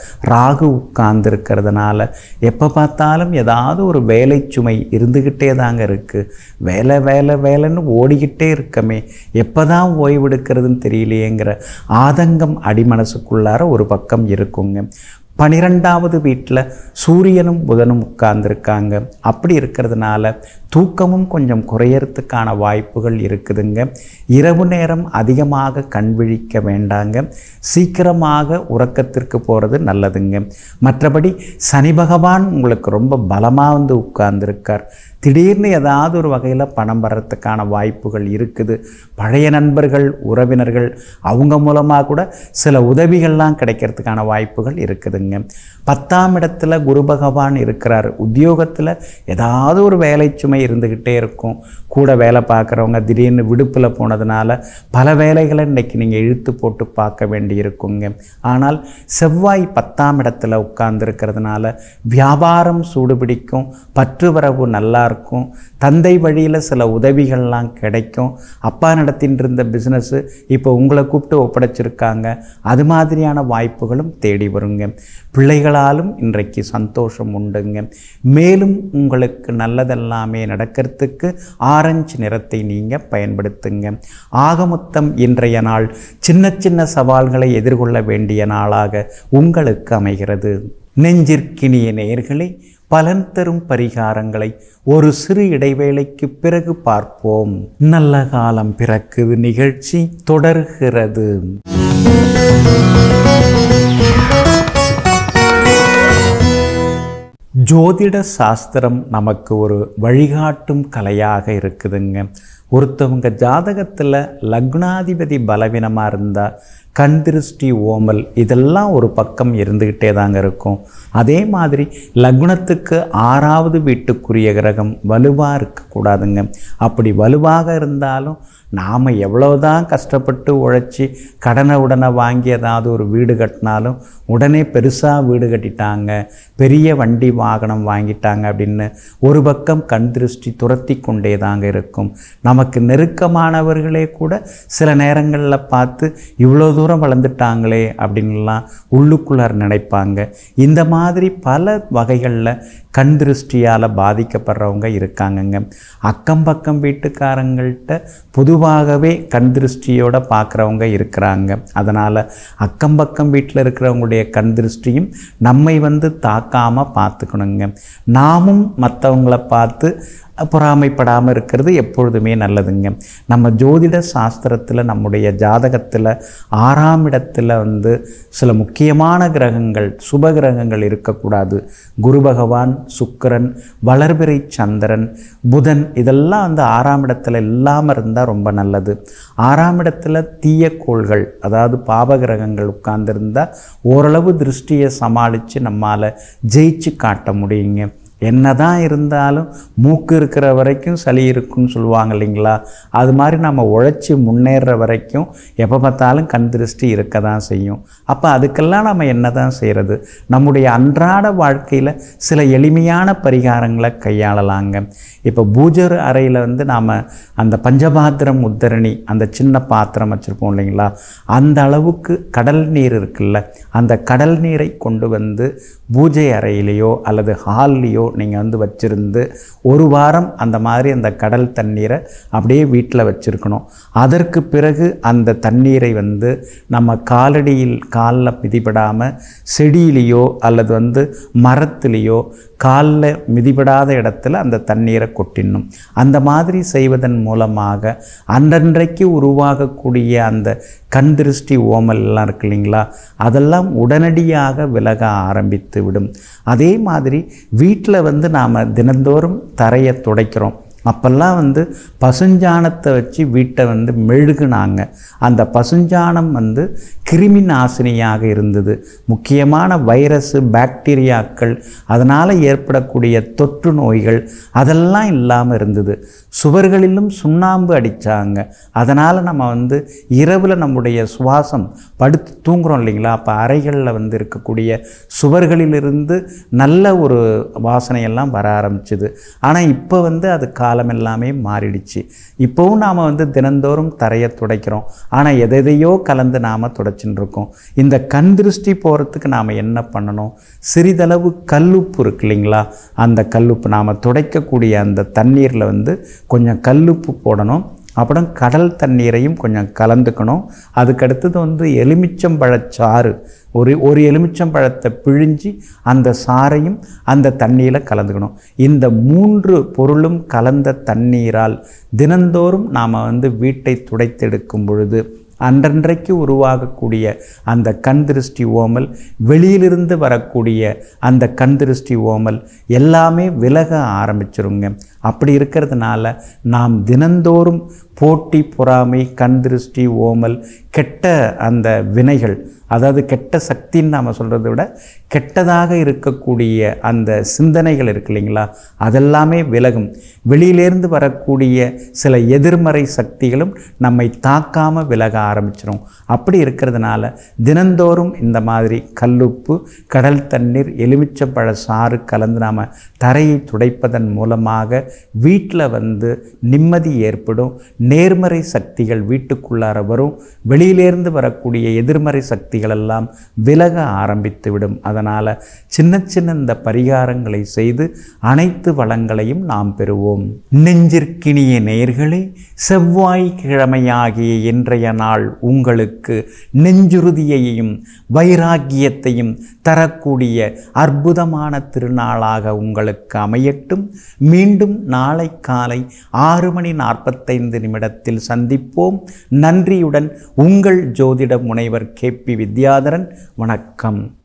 ராகு உட்கார்ந்துருக்கிறதுனால எப்போ பார்த்தாலும் ஏதாவது ஒரு வேலை சுமை இருந்துக்கிட்டே தாங்க இருக்குது வேலை வேலை வேலைன்னு ஓடிக்கிட்டே இருக்கமே எப்போ தான் ஓய்வெடுக்கிறதுன்னு தெரியலையேங்கிற ஆதங்கம் அடிமனசுக்குள்ளார ஒரு பக்கம் இருக்குங்க பனிரெண்டாவது வீட்டில் சூரியனும் புதனும் உட்கார்ந்துருக்காங்க அப்படி இருக்கிறதுனால தூக்கமும் கொஞ்சம் குறையறதுக்கான வாய்ப்புகள் இருக்குதுங்க இரவு நேரம் அதிகமாக கண் விழிக்க வேண்டாங்க சீக்கிரமாக உறக்கத்திற்கு போகிறது நல்லதுங்க மற்றபடி சனி பகவான் உங்களுக்கு ரொம்ப பலமாக வந்து உட்கார்ந்துருக்கார் திடீர்னு ஏதாவது ஒரு வகையில் பணம் வர்றதுக்கான வாய்ப்புகள் இருக்குது பழைய நண்பர்கள் உறவினர்கள் அவங்க மூலமாக கூட சில உதவிகள்லாம் கிடைக்கிறதுக்கான வாய்ப்புகள் இருக்குதுங்க பத்தாம் இடத்துல குரு பகவான் இருக்கிறார் உத்தியோகத்தில் ஏதாவது ஒரு வேலை சுமை இருந்துக்கிட்டே இருக்கும் கூட வேலை பார்க்குறவங்க திடீர்னு விடுப்பில் போனதுனால பல வேலைகளை இன்றைக்கி நீங்கள் இழுத்து போட்டு பார்க்க வேண்டி இருக்குங்க ஆனால் செவ்வாய் பத்தாம் இடத்துல உட்கார்ந்துருக்கிறதுனால வியாபாரம் சூடுபிடிக்கும் பற்று வரவு நல்லா இருக்கும் தந்தை வழியில் சில உதவிகள்லாம் கிடைக்கும் அப்பா நடத்திட்டு இருந்த பிஸ்னஸ்ஸு இப்போ உங்களை கூப்பிட்டு ஒப்படைச்சிருக்காங்க அது மாதிரியான வாய்ப்புகளும் தேடி வருங்க பிள்ளைகளாலும் இன்றைக்கு சந்தோஷம் உண்டுங்க மேலும் உங்களுக்கு நல்லதெல்லாமே நடக்கிறதுக்கு ஆரஞ்சு நிறத்தை நீங்கள் பயன்படுத்துங்க ஆகமொத்தம் இன்றைய நாள் சின்ன சின்ன சவால்களை எதிர்கொள்ள வேண்டிய நாளாக உங்களுக்கு அமைகிறது நெஞ்சிற்கினிய நேயர்களே பலன் தரும் பரிகாரங்களை ஒரு சிறு இடைவேளைக்கு பிறகு பார்ப்போம் நல்ல காலம் பிறக்குது நிகழ்ச்சி தொடர்கிறது ஜோதிட சாஸ்திரம் நமக்கு ஒரு வழிகாட்டும் கலையாக இருக்குதுங்க ஒருத்தவங்க ஜாதகத்தில் லக்னாதிபதி பலவீனமாக இருந்தால் கண் திருஷ்டி ஓமல் இதெல்லாம் ஒரு பக்கம் இருந்துக்கிட்டே தாங்க இருக்கும் அதே மாதிரி லக்னத்துக்கு ஆறாவது வீட்டுக்குரிய கிரகம் வலுவாக இருக்கக்கூடாதுங்க அப்படி வலுவாக இருந்தாலும் நாம் எவ்வளோதான் கஷ்டப்பட்டு உழைச்சி கடனை உடனே வாங்கி ஏதாவது ஒரு வீடு கட்டினாலும் உடனே பெருசாக வீடு கட்டிட்டாங்க பெரிய வண்டி வாகனம் வாங்கிட்டாங்க அப்படின்னு ஒரு பக்கம் கண் திருஷ்டி துரத்தி கொண்டே தாங்க இருக்கும் நமக்கு நெருக்கமானவர்களே கூட சில நேரங்களில் பார்த்து இவ்வளோ தூரம் வளர்ந்துட்டாங்களே அப்படின்லாம் உள்ளுக்குள்ளார் நினைப்பாங்க இந்த மாதிரி பல வகைகளில் கண் திருஷ்டியால் பாதிக்கப்படுறவங்க இருக்காங்கங்க அக்கம் பக்கம் வீட்டுக்காரங்கள்ட்ட பொதுவாகவே கண் திருஷ்டியோட பார்க்குறவங்க இருக்கிறாங்க அதனால் அக்கம் பக்கம் வீட்டில் இருக்கிறவங்களுடைய கண் திருஷ்டியும் நம்மை வந்து தாக்காமல் பார்த்துக்கணுங்க நாமும் மற்றவங்கள பார்த்து பொறாமைப்படாமல் இருக்கிறது எப்பொழுதுமே நல்லதுங்க நம்ம ஜோதிட சாஸ்திரத்தில் நம்முடைய ஜாதகத்தில் ஆறாம் இடத்துல வந்து சில முக்கியமான கிரகங்கள் சுப கிரகங்கள் இருக்கக்கூடாது குரு பகவான் சுக்கிரன் வளர்பிறை சந்திரன் புதன் இதெல்லாம் வந்து ஆறாம் இடத்துல இல்லாமல் இருந்தால் ரொம்ப நல்லது ஆறாம் இடத்துல தீய கோள்கள் அதாவது பாப கிரகங்கள் உட்கார்ந்துருந்தால் ஓரளவு திருஷ்டியை சமாளித்து நம்மால் ஜெயிச்சு காட்ட முடியுங்க என்னதான் இருந்தாலும் மூக்கு இருக்கிற வரைக்கும் சளி இருக்குன்னு சொல்லுவாங்க இல்லைங்களா அது மாதிரி நம்ம உழைச்சி முன்னேற வரைக்கும் எப்போ பார்த்தாலும் கண் திருஷ்டி இருக்க தான் செய்யும் அப்போ அதுக்கெல்லாம் நம்ம என்ன தான் செய்கிறது நம்முடைய அன்றாட வாழ்க்கையில் சில எளிமையான பரிகாரங்களை கையாளலாங்க இப்போ பூஜர் அறையில் வந்து நாம் அந்த பஞ்சபாத்திரம் உத்தரணி அந்த சின்ன பாத்திரம் வச்சுருப்போம் இல்லைங்களா அந்த அளவுக்கு கடல் நீர் இருக்குல்ல அந்த கடல் நீரை கொண்டு வந்து பூஜை அறையிலேயோ அல்லது ஹால்லேயோ நீங்கள் வந்து வச்சுருந்து ஒரு வாரம் அந்த மாதிரி அந்த கடல் தண்ணீரை அப்படியே வீட்டில் வச்சுருக்கணும் அதற்கு பிறகு அந்த தண்ணீரை வந்து நம்ம காலடியில் காலில் மிதிபடாமல் செடியிலேயோ அல்லது வந்து மரத்துலேயோ காலில் மிதிபடாத இடத்துல அந்த தண்ணீரை கொட்டிடணும் அந்த மாதிரி செய்வதன் மூலமாக அன்றன்றைக்கு உருவாகக்கூடிய அந்த கண் திருஷ்டி ஓமல் எல்லாம் இருக்கு இல்லைங்களா அதெல்லாம் உடனடியாக விலக ஆரம்பித்து விடும் அதே மாதிரி வீட்டில் வந்து நாம் தினந்தோறும் தரையை துடைக்கிறோம் அப்போல்லாம் வந்து பசுஞ்சாணத்தை வச்சு வீட்டை வந்து மெழுகுனாங்க அந்த பசுஞ்சாணம் வந்து கிருமி நாசினியாக இருந்தது முக்கியமான வைரஸு பாக்டீரியாக்கள் அதனால் ஏற்படக்கூடிய தொற்று நோய்கள் அதெல்லாம் இல்லாமல் இருந்தது சுவர்களிலும் சுண்ணாம்பு அடித்தாங்க அதனால் நம்ம வந்து இரவில் நம்முடைய சுவாசம் படுத்து தூங்குறோம் இல்லைங்களா அப்போ அறைகளில் வந்து இருக்கக்கூடிய சுவர்களிலிருந்து நல்ல ஒரு வாசனையெல்லாம் வர ஆரம்பிச்சுது ஆனால் இப்போ வந்து அது காலம் எல்லாமே மாறிடுச்சு இப்போவும் நாம் வந்து தினந்தோறும் தரையை துடைக்கிறோம் ஆனால் எதையோ கலந்து நாம் துடைச்சிட்டு வச்சுட்டு இருக்கோம் இந்த கண் திருஷ்டி போகிறதுக்கு நாம் என்ன பண்ணணும் சிறிதளவு கல்லுப்பு இருக்கு இல்லைங்களா அந்த கல்லுப்பு நாம் துடைக்கக்கூடிய அந்த தண்ணீரில் வந்து கொஞ்சம் கல்லுப்பு போடணும் அப்புறம் கடல் தண்ணீரையும் கொஞ்சம் கலந்துக்கணும் அதுக்கடுத்தது வந்து எலுமிச்சம்பழச்சாறு ஒரு ஒரு எலுமிச்சம்பழத்தை பிழிஞ்சு அந்த சாறையும் அந்த தண்ணியில் கலந்துக்கணும் இந்த மூன்று பொருளும் கலந்த தண்ணீரால் தினந்தோறும் நாம் வந்து வீட்டை துடைத்தெடுக்கும் பொழுது அன்றன்றைக்கு உருவாகக்கூடிய அந்த கண் திருஷ்டி ஓமல் வெளியிலிருந்து வரக்கூடிய அந்த கண் திருஷ்டி ஓமல் எல்லாமே விலக ஆரம்பிச்சிருங்க அப்படி இருக்கிறதுனால நாம் தினந்தோறும் போட்டி பொறாமை கண் திருஷ்டி ஓமல் கெட்ட அந்த வினைகள் அதாவது கெட்ட சக்தின்னு நாம் சொல்கிறத விட கெட்டதாக இருக்கக்கூடிய அந்த சிந்தனைகள் இருக்கு இல்லைங்களா அதெல்லாமே விலகும் வெளியிலேருந்து வரக்கூடிய சில எதிர்மறை சக்திகளும் நம்மை தாக்காமல் விலக ஆரம்பிச்சிடும் அப்படி இருக்கிறதுனால தினந்தோறும் இந்த மாதிரி கல்லுப்பு கடல் தண்ணீர் எலுமிச்சப்பழ சாறு கலந்து நாம் தரையை துடைப்பதன் மூலமாக வீட்டில் வந்து நிம்மதி ஏற்படும் நேர்மறை சக்திகள் வீட்டுக்குள்ளார வரும் வெளியிலேருந்து வரக்கூடிய எதிர்மறை சக்திகள் எல்லாம் விலக ஆரம்பித்து விடும் அதனால் சின்ன சின்ன இந்த பரிகாரங்களை செய்து அனைத்து வளங்களையும் நாம் பெறுவோம் நெஞ்சிற்கினிய நேர்களே செவ்வாய்க்கிழமையாகிய இன்றைய நாள் உங்களுக்கு நெஞ்சுறுதியையும் வைராக்கியத்தையும் தரக்கூடிய அற்புதமான திருநாளாக உங்களுக்கு அமையட்டும் மீண்டும் நாளை காலை ஆறு மணி நாற்பத்தைந்து நிமிடத்தில் சந்திப்போம் நன்றியுடன் உங்கள் ஜோதிட முனைவர் கே பி வித்யாதரன் வணக்கம்